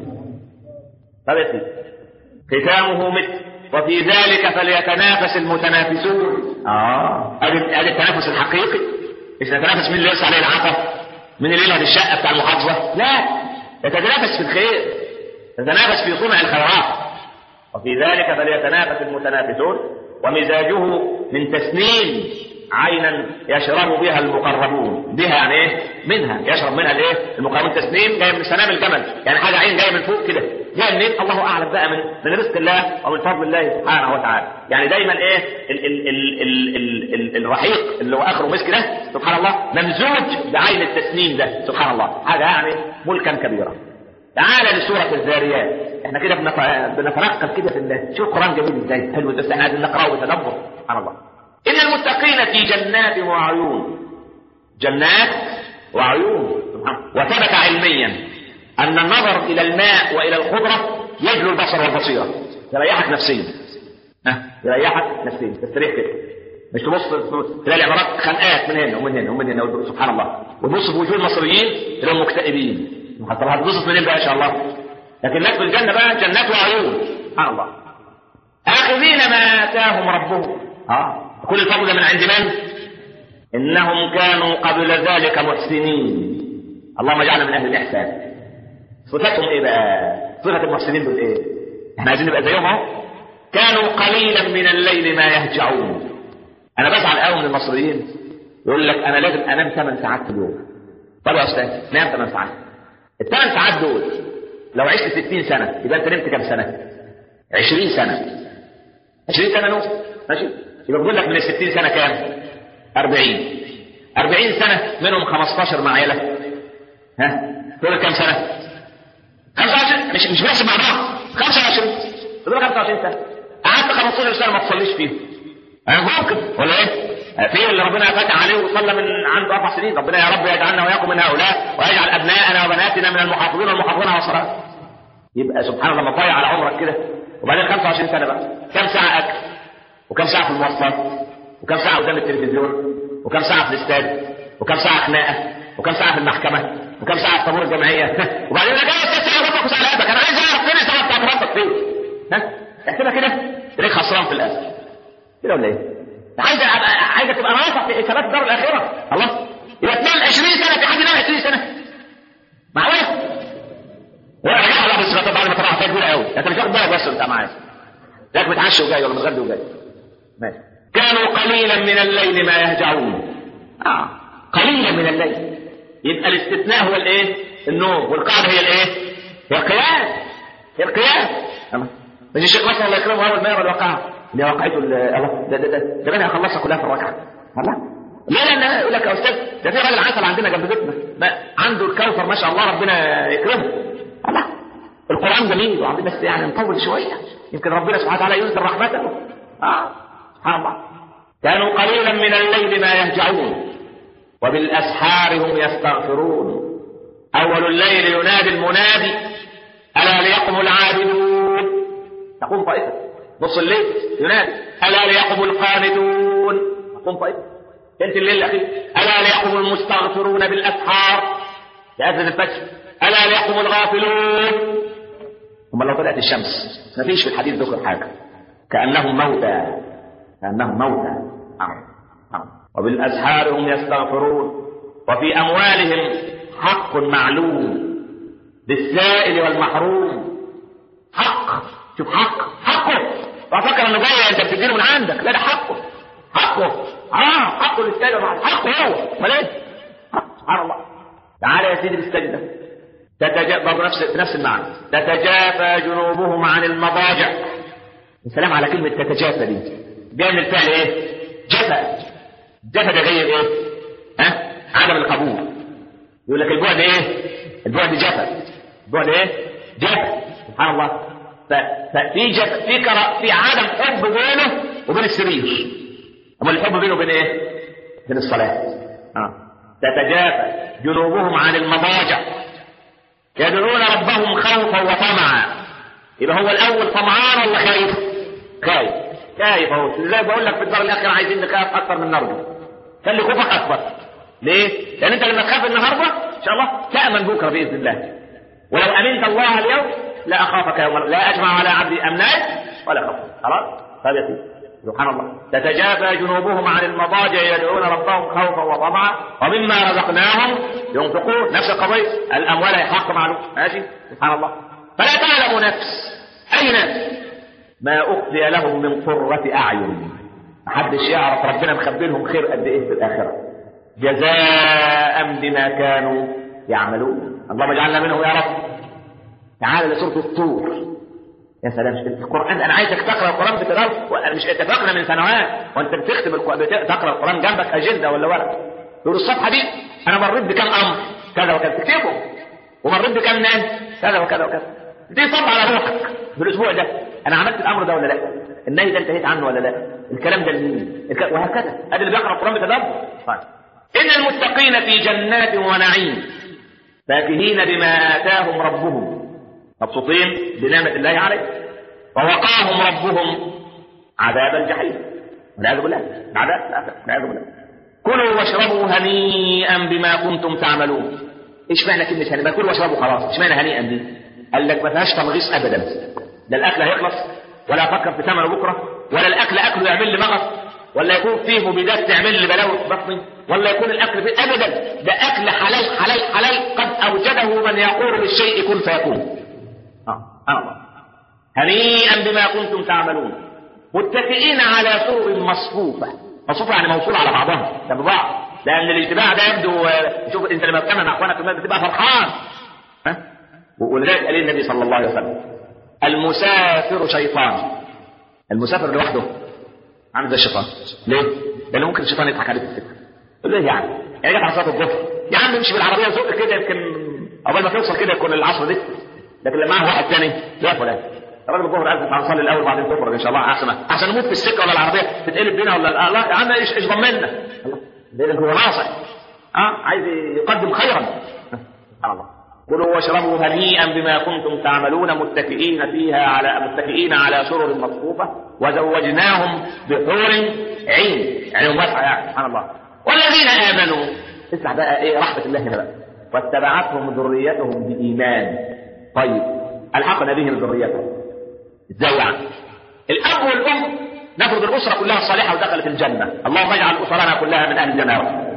Speaker 2: طب يا سيدي ختامه مثل وفي ذلك فليتنافس المتنافسون اه ادي ادي التنافس الحقيقي مش نتنافس مين اللي يرسى عليه العصا مين اللي يلعب الشقه بتاع المحافظه لا يتنافس في الخير يتنافس في صنع الخيرات وفي ذلك فليتنافس المتنافسون ومزاجه من تسنيم عينا يشرب بها المقربون بها يعني ايه منها يشرب منها الايه المقربون تسنيم جاي من سنام الجمل يعني حاجه عين جايه من فوق كده جايه منين الله اعلم بقى من من رزق الله ومن فضل الله سبحانه وتعالى يعني دايما ايه ال ال ال ال ال ال الرحيق اللي هو اخره مسك ده سبحان الله ممزوج بعين التسنيم ده سبحان الله حاجه يعني ملكا كبيرا تعال لسورة الذاريات احنا كده بنت- بنتنقل كده في الله شوف القرآن جميل ازاي حلو بس احنا عايزين نقرأه بتدبر سبحان الله إن المتقين في جنات وعيون جنات وعيون سبحان الله. وثبت علميا أن النظر إلى الماء وإلى الخضرة يجلو البصر والبصيرة يريحك نفسيا ها يريحك نفسيا تستريح كده مش تبص تلاقي العمارات خنقات من هنا ومن هنا ومن هنا سبحان الله وتبص في وجوه المصريين تلاقيهم مكتئبين طب هتبص منين بقى ان شاء الله لكن الناس في الجنه بقى جنات وعيون سبحان الله اخذين ما اتاهم ربهم اه كل الفضل ده من عند من انهم كانوا قبل ذلك محسنين اللهم اجعلنا من اهل الاحسان صفتهم ايه بقى صفه المحسنين دول ايه احنا عايزين نبقى زيهم اهو كانوا قليلا من الليل ما يهجعون انا بزعل قوي من المصريين يقول لك انا لازم انام 8 ساعات في اليوم طب يا استاذ نام 8 ساعات الثمان ساعات دول لو عشت 60 سنه يبقى انت نمت كام سنه 20 سنه 20 سنه نوم ماشي يبقى بقول لك من ال 60 سنه كام 40 40 سنه منهم 15 مع عيله ها دول كام سنه 25 مش مش بنحسب مع بعض 25 دول 25 سنه قعدت 15 سنه ما تصليش فيهم أه ممكن ولا ايه؟ في اللي ربنا فتح عليه وصلى من عنده اربع سنين ربنا يا رب يجعلنا واياكم من هؤلاء ويجعل ابنائنا وبناتنا من المحافظين والمحافظين على الصلاه يبقى سبحان الله ما تضيع على عمرك كده وبعدين 25 سنه بقى كم ساعه اكل وكم ساعه في المواصلات وكم ساعه قدام التلفزيون وكم ساعه في الاستاد وكم ساعه خناقه وكم ساعه في المحكمه وكم ساعه في طابور الجمعيه وبعدين انا جاي تسعه ربك وسعه قلبك انا عايز اعرف فين الساعه بتاعت ربك فين ها احسبها كده تلاقيك خسران في الاخر كده ولا ايه؟ عايزه أبقى- عايزه تبقى ناصح في حسابات الدار الاخره الله يبقى تنام 20 سنه في حد نام 20 سنه معقوله؟ ولا رجع لا بس بعد ما تروح كبيره قوي انت مش واخد بالك بس انت معايا لكن متعشى وجاي ولا متغدى وجاي ماشي كانوا قليلا من الليل ما يهجعون اه قليلا من الليل يبقى الاستثناء هو الايه النوم والقاعده هي الايه هي القيام هي القيام أما. مش الشيخ مثلا الله يكرمه اول ما يرى الواقعه اللي هي واقعته ال- الله ده ده ده ده انا هخلصها كلها في الركعه الله لا لا لا يقول لك يا استاذ ده في راجل عسل عندنا جنب بيتنا ما عنده الكوثر ما شاء الله ربنا يكرمه الله القران جميل وعندنا بس يعني نطول شويه يمكن ربنا سبحانه وتعالى ينزل رحمته اه سبحان الله كانوا قليلا من الليل ما يهجعون وبالاسحار هم يستغفرون اول الليل ينادي المنادي الا ليقم العابدون تقوم طائفه نص الليل ينادي الا ليقم القانتون تقوم طائفه ثلث الليل الاخير الا ليقم المستغفرون بالاسحار يأذن الفجر الا ليقم الغافلون ثم لو طلعت الشمس ما فيش في الحديث ذكر حاجه كانهم موتى كانهم موتى نعم نعم وبالاسحار هم يستغفرون وفي اموالهم حق معلوم للسائل والمحروم حق شوف حق حقه ففكر انه جاي انت بتديله من عندك لا ده حقه حقه اه حقه للسائل والمحروم حقه هو امال ايه حق. سبحان الله تعالى يا سيدي السجده تتجا برضه نفس في نفس المعنى تتجافى جنوبهم عن المضاجع السلام على كلمه تتجافى دي جاي من الفعل ايه جفا جفا ده جاي ايه ها عدم القبول يقول لك البعد ايه البعد جفا البعد ايه جفا سبحان الله ف- ففي جفا في كرا في عدم حب بينه وبين السرير اما الحب بينه وبين ايه بين الصلاه اه تتجافى جنوبهم عن المضاجع يدعون ربهم خوفا وطمعا يبقى هو الاول طمعان ولا خايف خايف خايف اهو زي بقول لك في الدار الاخيره عايزين نخاف اكثر من نرجو خلي خوفك اكبر ليه؟ لان انت لما تخاف النهارده ان شاء الله تامن بكره باذن الله ولو امنت الله اليوم لا اخافك يوم لا اجمع على عبدي امناء ولا خوف خلاص هذا يا سيدي سبحان الله تتجافى جنوبهم عن المضاجع يدعون ربهم خوفا وطمعا ومما رزقناهم ينفقون نفس القضيه الاموال هي حق معلوم ماشي سبحان الله فلا تعلم نفس اي نفس ما اخفي لهم من قره اعين محدش يعرف ربنا مخبي لهم خير قد ايه في الاخره جزاء بما كانوا يعملون اللهم اجعلنا منهم يا رب تعال لسوره الطور يا سلام القران انا عايزك تقرا القران بتدرس وانا مش اتفقنا من سنوات وانت بتختم القران بت- تقرا القران جنبك اجنده ولا ورق تقول الصفحه دي انا مريت بكم امر كذا وكذا تكتبه ومريت بكم ناس كذا وكذا وكذا دي صب على روحك بالاسبوع ده انا عملت الامر ده ولا لا النهي ده انتهيت عنه ولا لا الكلام ده لمين الك- وهكذا ادي اللي بيقرا القران بتدبر طيب. ان المتقين في جنات ونعيم فاكهين بما اتاهم ربهم مبسوطين بنعمة الله عليه ووقاهم ربهم عذاب الجحيم والعياذ بالله العذاب الآخر والعياذ بالله كلوا واشربوا هنيئا بما كنتم تعملون ايش معنى كلمة هنيئا؟ كلوا واشربوا خلاص ايش معنى هنيئا دي؟ قال لك ما فيهاش تنغيص ابدا لا الاكل هيخلص ولا افكر في ثمنه بكره ولا الاكل اكله يعمل لي مغص ولا يكون فيه مبيدات تعمل لي بلاوي في بطني ولا يكون الاكل فيه ابدا ده اكل حلال حلال حلال قد اوجده من يقول للشيء كن فيكون آه. آه. هنيئا بما كنتم تعملون متكئين على سرر مصفوفة مصفوفة يعني موصولة على بعضها ده ببعض لأن الاتباع ده يبدو آه، شوف أنت لما بتكلم مع أخوانك في المسجد بتبقى فرحان ها ولذلك قال النبي صلى الله عليه وسلم المسافر شيطان المسافر لوحده عامل زي الشيطان ليه؟ لأن ممكن الشيطان يضحك عليك في السكة تقول له إيه يعني؟ يعني جت على صلاة الظهر يا عم امشي بالعربية وزق كده يمكن أول ما توصل كده يكون العصر دي لكن لما معه واحد ثاني يا فلان الراجل الظهر قال تعالى نصلي الاول بعدين تخرج ان شاء الله احسن احسن نموت في السكه ولا العربيه تتقلب بينا ولا لا لا يا عم ايش ايش ضمننا الله لان هو ناصح اه عايز يقدم خيرا سبحان الله كلوا واشربوا هنيئا بما كنتم تعملون متكئين فيها على متكئين على سرر مصفوفه وزوجناهم بحور عين يعني واسعه يعني سبحان الله والذين امنوا اسمع بقى ايه رحمه الله هنا بقى واتبعتهم ذريتهم بايمان طيب الحقنا بهم ذريتهم ازاي يعني الاب والام نفرض الاسره كلها صالحه ودخلت الجنه اللهم اجعل اسرنا كلها من اهل الجنه يا رب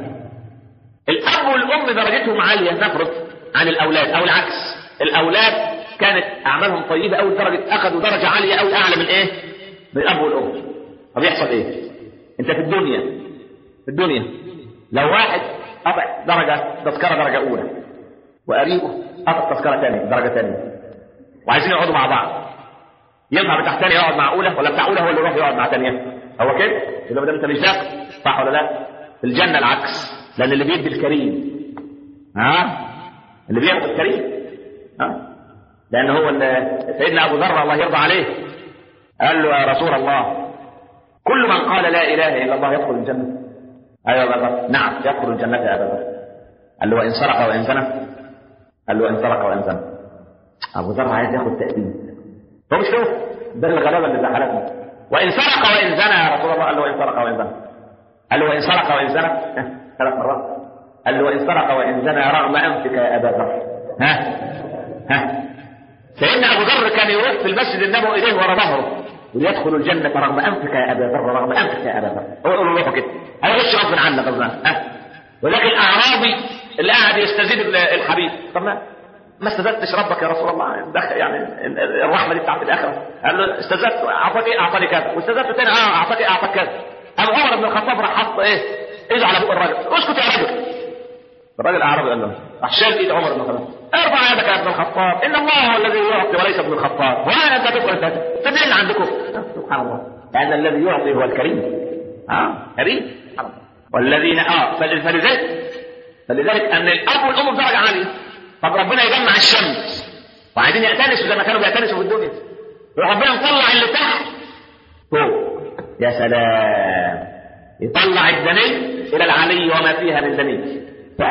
Speaker 2: الاب والام درجتهم عاليه نفرض عن الاولاد او العكس الاولاد كانت اعمالهم طيبه قوي لدرجه اخذوا درجه عاليه قوي اعلى من ايه من الاب والام طب يحصل ايه انت في الدنيا في الدنيا لو واحد قطع درجه تذكره درجه اولى وقريبه قطع تذكره ثانيه درجه ثانيه وعايزين يقعدوا مع بعض ينفع بتاع ثانيه يقعد مع اولى ولا بتاع اولى هو اللي يروح يقعد مع ثانيه هو كده يبقى ده انت مش داخل صح ولا لا في الجنه العكس لان اللي بيدي الكريم ها اللي بياخد الكريم ها لان هو اللي سيدنا ابو ذر الله يرضى عليه قال له يا رسول الله كل من قال لا اله الا الله يدخل الجنه ايوه يا ابا نعم يدخل الجنه يا ابا ذر قال له وان سرق وان زنى قال له وان سرق وان زنى ابو ذر عايز ياخد تأديب هو مش شوف ده الغلابه اللي زعلتنا وان سرق وان زنى يا رسول الله قال له وان سرق وان زنى قال له وان سرق وان زنى ثلاث مرات قال له وان سرق وان زنى رغم انفك يا ابا ذر ها ها سيدنا ابو ذر كان يروح في المسجد النبوي اليه ورا ظهره ويدخل الجنة رغم أنفك يا أبا ذر رغم أنفك يا أبا ذر هو يقول له كده هيخش غصب عنك غصب عنك ها ولكن الأعرابي اللي قاعد يستزيد الحبيب طب ما ما استزدتش ربك يا رسول الله دخل يعني الرحمه دي بتاعت الاخره قال له استزدت اعطاك ايه اعطاني كذا واستزدت تاني اه اعطاك ايه اعطاك كذا ابو عمر بن الخطاب راح حط ايه ايده على بق الراجل اسكت يا رجل الراجل الاعرابي قال له راح شال ايد عمر بن الخطاب ارفع يدك يا ابن الخطاب ان الله هو الذي يعطي وليس ابن الخطاب وانا انت تدخل تدين عندكم سبحان الله لان الذي يعطي هو الكريم اه كريم والذين اه فلذلك فلذلك ان الاب والام بدرجه عاليه طب ربنا يجمع الشمس وعايزين يأتنسوا زي ما كانوا بيأتنسوا في الدنيا ربنا مطلع اللي تحت فوق يا سلام يطلع الدني الى العلي وما فيها من دني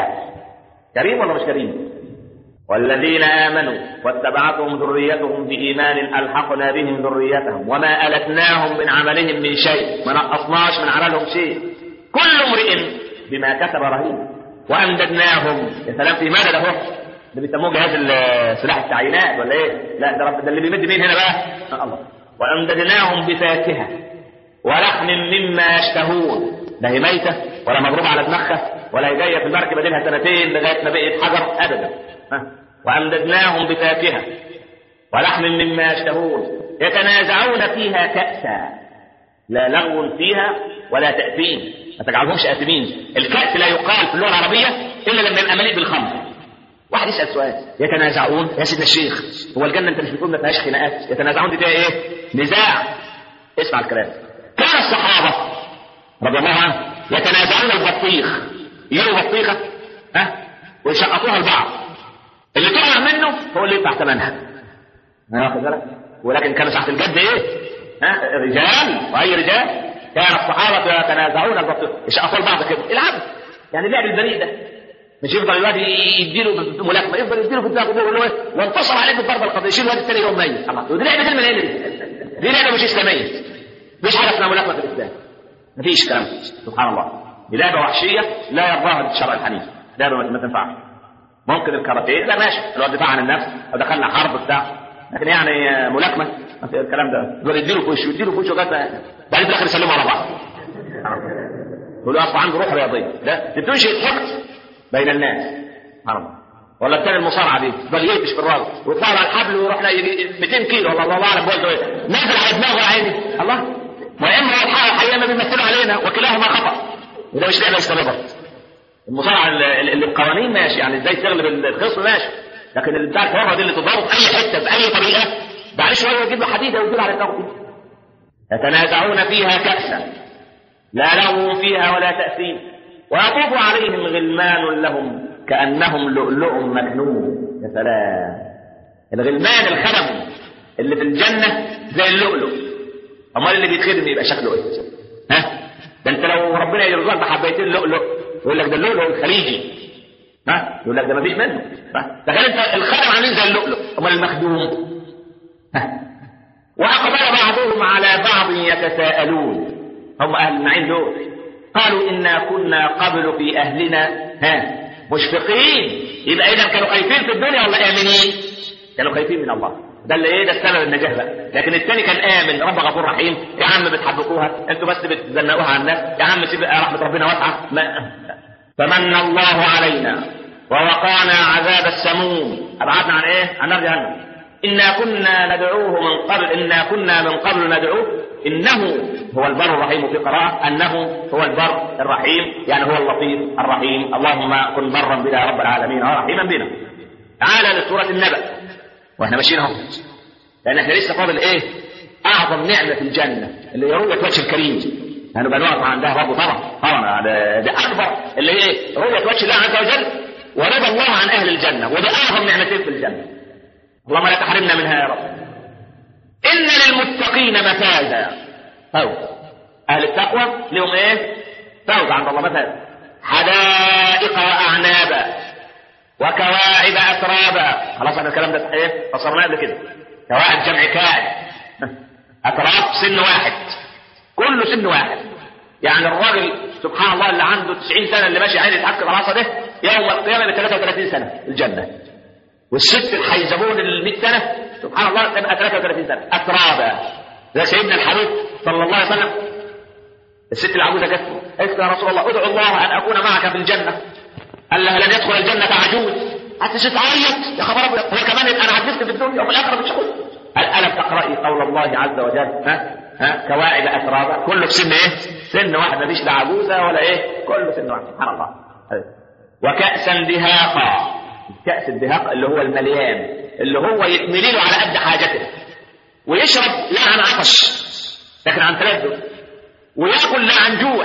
Speaker 2: كريم ولا مش كريم والذين آمنوا واتبعتهم ذريتهم بإيمان ألحقنا بهم ذريتهم وما ألتناهم من عملهم من شيء ما نقصناش من عملهم شيء كل امرئ بما كسب رهين وأمددناهم يا سلام في مدد أهو ده بيسموه جهاز سلاح التعيينات ولا ايه؟ لا ده رب ده اللي بيمد مين هنا بقى؟ الله وأمددناهم بفاكهة ولحم مما يشتهون لا هي ميتة ولا مضروبة على دماغها ولا هي جاية في المركبة دي لها سنتين لغاية ما بقت حجر أبدا ها؟ وأمددناهم بفاكهة ولحم مما يشتهون يتنازعون فيها كأسا لا لغو فيها ولا تأثيم ما تجعلهمش آثمين الكأس لا يقال في اللغة العربية إلا لما يبقى مليء بالخمر واحد يسأل سؤال يتنازعون يا سيدنا الشيخ هو الجنة أنت مش بتقول ما فيهاش خناقات يتنازعون دي فيها إيه؟ نزاع اسمع الكلام كان الصحابة رضي الله عنهم يتنازعون البطيخ يجيبوا بطيخة ها ويشققوها البعض اللي طلع منه هو اللي يدفع ثمنها واخد بالك ولكن كانوا ساعة الجد ايه؟ ها رجال واي رجال كان الصحابة يتنازعون البطيخ يشققوا البعض كده العبد يعني اللعب البريء ده مش يفضل الواد يديله ملاكمه يفضل يديله في الدماغ ويقول له وانتصر عليك بالضربه القضيه يشيل الواد الثاني يوم ميت الله ودي لعبه من ايه دي لعبه مش اسلاميه مش حاجه اسمها ملاكمه في الاسلام مفيش كلام سبحان الله دي لعبه وحشيه لا يرضاها الشرع الحنيف لعبه ما تنفعش ممكن الكاراتيه لا ماشي الواد دفاع عن النفس ودخلنا حرب بتاع لكن يعني ملاكمه الكلام ده يقول يديله في وشه يديله في وشه لغايه بعدين في الاخر يسلموا على بعض يقول له اصل عنده روح رياضيه لا دي بتنشئ حقد بين الناس حرام ولا الثاني المصارعه دي يفضل يقفش في الراجل ويطلع على الحبل ويروح لا يجي 200 كيلو والله الله اعلم بولده ايه نازل على دماغه يا عيني الله واما الحقيقه الحقيقه ما بيمثلوا علينا وكلاهما خطا وده مش لعبه مستمره المصارعه اللي بقوانين ماشي يعني ازاي تغلب الخصم ماشي لكن اللي بتاع الحره دي اللي تضرب في اي حته باي طريقه بعد شويه يجيب له حديده ويدير على دماغه يتنازعون فيها كأسا لا لغو فيها ولا تأثيم ويطوف عليهم غلمان لهم كأنهم لؤلؤ مكنون يا سلام الغلمان الخدم اللي في الجنة زي اللؤلؤ أمال اللي بيتخدم يبقى شكله إيه؟ ها؟ ده أنت لو ربنا يرزقك بحبيتين لؤلؤ يقول لك ده اللؤلؤ الخليجي ها؟ يقول لك ده مفيش منه ها؟ تخيل أنت الخدم عاملين زي اللؤلؤ أمال المخدوم ها؟ وأقبل بعضهم على بعض يتساءلون هم أهل النعيم دول قالوا إنا كنا قبل في أهلنا ها مشفقين يبقى إذا كانوا خايفين في الدنيا ولا آمنين؟ كانوا خايفين من الله ده اللي ايه ده السبب النجاح بقى لكن الثاني كان امن رب غفور رحيم يا عم بتحبكوها انتوا بس بتزنقوها على الناس يا عم سيب رحمه ربنا واسعه ما فمن الله علينا ووقانا عذاب السموم ابعدنا عن ايه عن نار جهنم انا كنا ندعوه من قبل انا كنا من قبل ندعوه انه هو البر الرحيم في قراءه انه هو البر الرحيم يعني هو اللطيف الرحيم اللهم كن برا بنا يا رب العالمين ورحيما بنا تعالى لسوره النبأ واحنا ماشيين اهو لان احنا لسه فاضل ايه اعظم نعمه في الجنه اللي هي رؤيه وجه الكريم هنبقى يعني نقف عندها برضه طبعا طبعا ده اكبر اللي هي ايه رؤيه وجه الله عز وجل ورضا الله عن اهل الجنه وده اعظم نعمتين في الجنه اللهم لا تحرمنا منها يا رب ان للمتقين مفازا فوز اهل التقوى لهم ايه فوز عند الله مفاز حدائق واعنابا وكواعب اترابا خلاص احنا الكلام ده ايه فصلناه قبل كده كواعب جمع كائن اتراب سن واحد كله سن واحد يعني الراجل سبحان الله اللي عنده 90 سنه اللي ماشي عين يتحكم راسه ده يوم القيامه ب 33 سنه الجنه والست الحيزبون ال 100 سنه سبحان الله تبقى 33 سنه اترابا ده سيدنا الحبيب صلى الله عليه وسلم الست العجوزه جت قالت يا رسول الله ادعو الله ان اكون معك في الجنه قال لها لن يدخل الجنه عجوز حتى تعيط يا خبر ابيض هو كمان انا عجزت في الدنيا وفي الاخره مش هقول قال الم تقراي قول الله عز وجل ها ها كواعب اترابا كله في سن ايه؟ سن واحد مفيش لا عجوزه ولا ايه؟ كله سن واحد سبحان الله وكأسا دهاقا كأس الدهاق اللي هو المليان اللي هو يتملي له على قد حاجته ويشرب لا عن عطش لكن عن تلذذ وياكل لا عن جوع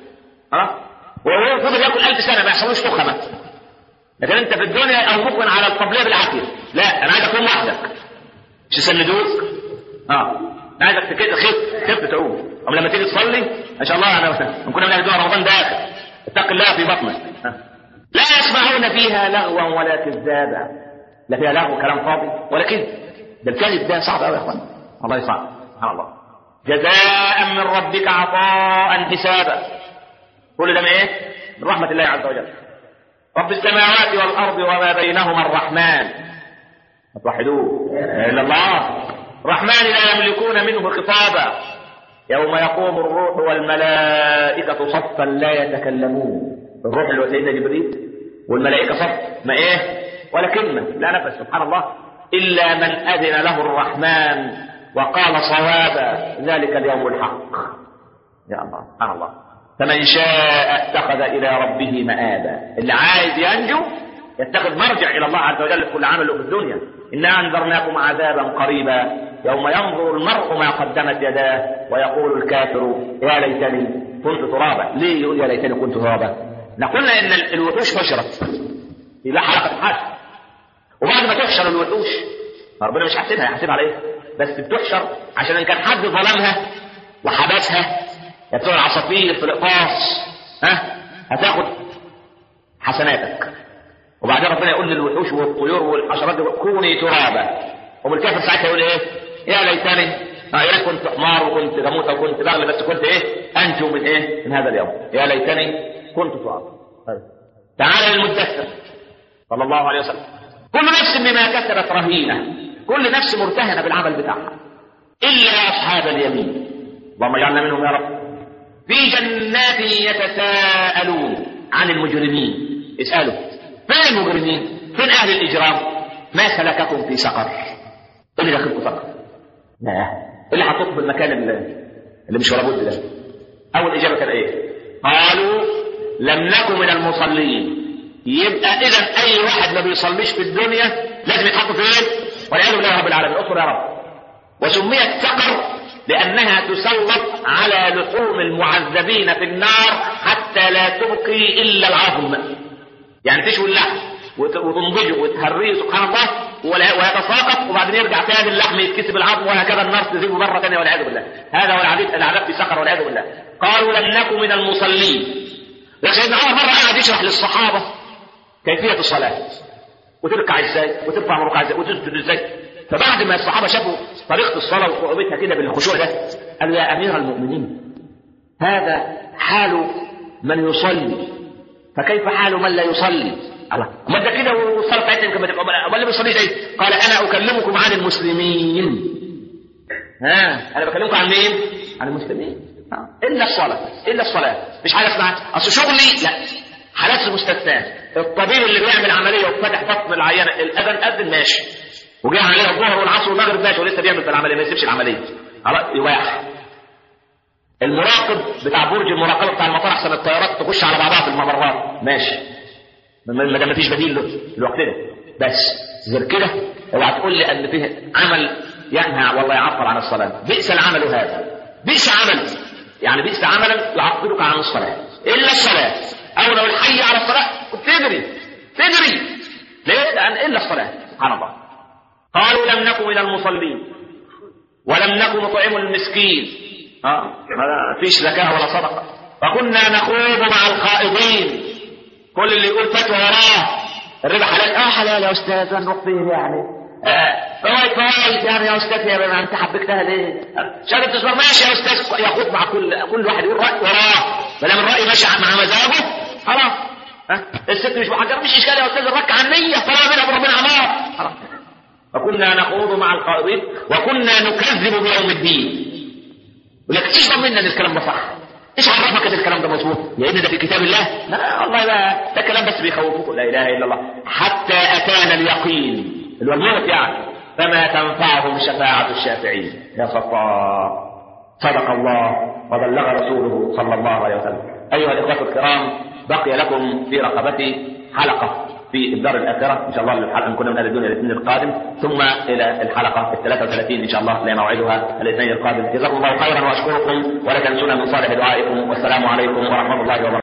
Speaker 2: ها وهو فضل ياكل ألف سنه ما يحصلوش تخمه لكن انت في الدنيا او ممكن على الطبليه بالعافيه لا انا عايزك تقوم وحدك مش يسندوك اه انا عايزك كده خف خف تعوم او لما تيجي تصلي ما شاء الله انا كنا بنعمل رمضان داخل اتق الله في بطنك آه. لا يسمعون فيها لغوا ولا كذابا لا فيها لغو كلام فاضي ولا كذب ده الكذب ده صعب قوي يا اخوان الله صعب سبحان الله جزاء من ربك عطاء حسابا كل ده من ايه؟ من رحمة الله عز وجل رب السماوات والأرض وما بينهما الرحمن توحدوه إلا الله الرحمن لا يملكون منه خطابا يوم يقوم الروح والملائكة صفا لا يتكلمون الروح اللي هو سيدنا جبريل والملائكة صف ما ايه ولا كلمة لا نفس سبحان الله إلا من أذن له الرحمن وقال صوابا ذلك اليوم الحق يا الله سبحان الله فمن شاء اتخذ إلى ربه مآبا اللي عايز ينجو يتخذ مرجع إلى الله عز وجل في كل عمل في الدنيا إنا أنذرناكم عذابا قريبا يوم ينظر المرء ما قدمت يداه ويقول الكافر يا ليتني كنت ترابا ليه يقول يا ليتني كنت ترابا قلنا ان الوحوش حشرت يبقى حلقه حشر وبعد ما تحشر الوحوش ربنا مش هيحاسبها هيحاسبها على ايه بس بتحشر عشان ان كان حد ظلمها وحبسها يا بتوع العصافير في الاقفاص ها هتاخد حسناتك وبعدين ربنا يقول للوحوش والطيور والحشرات دي كوني ترابا والكافر ساعتها يقول ايه يا ليتني اه يا كنت حمار وكنت جاموسه وكنت بغل بس كنت ايه انجو من ايه من هذا اليوم يا ليتني كنت ترابا طيب. تعالى للمدثر صلى الله عليه وسلم كل نفس بما كسبت رهينه كل نفس مرتهنه بالعمل بتاعها الا اصحاب اليمين اللهم اجعلنا منهم يا رب في جنات يتساءلون عن المجرمين اسالوا فين المجرمين فين اهل الاجرام ما سلككم في سقر ايه اللي دخلكم سقر لا ايه اللي حطوكم في المكان اللي, اللي مش ولا بد ده اول اجابه كان ايه قالوا لم نكن من المصلين يبقى اذا اي واحد ما بيصليش في الدنيا لازم يتحط فين والعياذ بالله رب العالمين اصبر يا رب وسميت سقر لانها تسلط على لحوم المعذبين في النار حتى لا تبقي الا العظم يعني تشوي اللحم وتنضجه وتهريه سبحان الله ويتساقط وبعدين يرجع تاني اللحم يتكسب العظم وهكذا النار تزيد مره ثانيه والعياذ بالله هذا هو العذاب العذاب في سقر والعياذ بالله قالوا لم نكن من المصلين لكن سيدنا عمر مره قاعد يشرح للصحابه كيفيه الصلاه وتركع ازاي وترفع ركعه ازاي وتسجد ازاي فبعد ما الصحابه شافوا طريقه الصلاه وصعوبتها كده بالخشوع ده قالوا يا امير المؤمنين هذا حال من يصلي فكيف حال من لا يصلي الله ما ده كده والصلاه بتاعتنا يمكن ما تبقى امال اللي بيصلي ايه؟ قال انا اكلمكم عن المسلمين ها انا بكلمكم عن مين؟ عن المسلمين الا الصلاه الا الصلاه مش حاجه اسمها اصل شغلي لا حالات مستثناه الطبيب اللي بيعمل عمليه وفتح بطن العيان الاذن اذن ماشي وجاء عليها الظهر والعصر والمغرب ماشي ولسه بيعمل في العمليه ما يسيبش العمليه خلاص يباح المراقب بتاع برج المراقبه بتاع المطار احسن الطيارات تخش على بعضها في الممرات ماشي ما دام مفيش بديل له الوقت ده بس غير كده اوعى تقول لي ان فيه عمل ينهى والله يعطل عن الصلاه بئس العمل هذا بئس عمل يعني بئس عملا يعطلك عن الصلاه الا الصلاه او لو الحي على الصلاه كنت تجري تجري ليه؟ لان الا الصلاه سبحان الله قالوا لم نكن من المصلين ولم نكن نطعم المسكين اه ما فيش زكاه ولا صدقه فكنا نخوض مع الخائضين كل اللي يقول فتوى وراه الربا حلال اه حلال يا استاذ هنروح فين يعني آه، فوائد فوائد يعني يا استاذ يا ما انت حبكتها ليه؟ شرب تسمع ماشي يا استاذ ياخد مع كل كل واحد يقول راي وراه ما دام الراي ماشي مع مزاجه خلاص ها الست مش محجره مش اشكال يا استاذ الرك عن نيه طلع منها ربنا عمار خلاص وكنا نخوض مع الخائضين وكنا نكذب بيوم الدين ولك ايش ضمننا ان الكلام ده صح؟ ايش عرفك ان الكلام ده مظبوط؟ لان ده في كتاب الله؟ لا والله لا ده كلام بس بيخوفوك لا اله الا الله حتى اتانا اليقين اللي هو الموت يعني فما تنفعهم شفاعة الشافعين يا صفاء صدق الله وبلغ رسوله صلى الله عليه وسلم أيها الإخوة الكرام بقي لكم في رقبتي حلقة في الدار الآخرة إن شاء الله الحلقة نكون من أهل الدنيا الاثنين القادم ثم إلى الحلقة ال 33 إن شاء الله لموعدها الاثنين القادم جزاكم الله خيرا وأشكركم ولا تنسونا من صالح دعائكم والسلام عليكم ورحمة الله وبركاته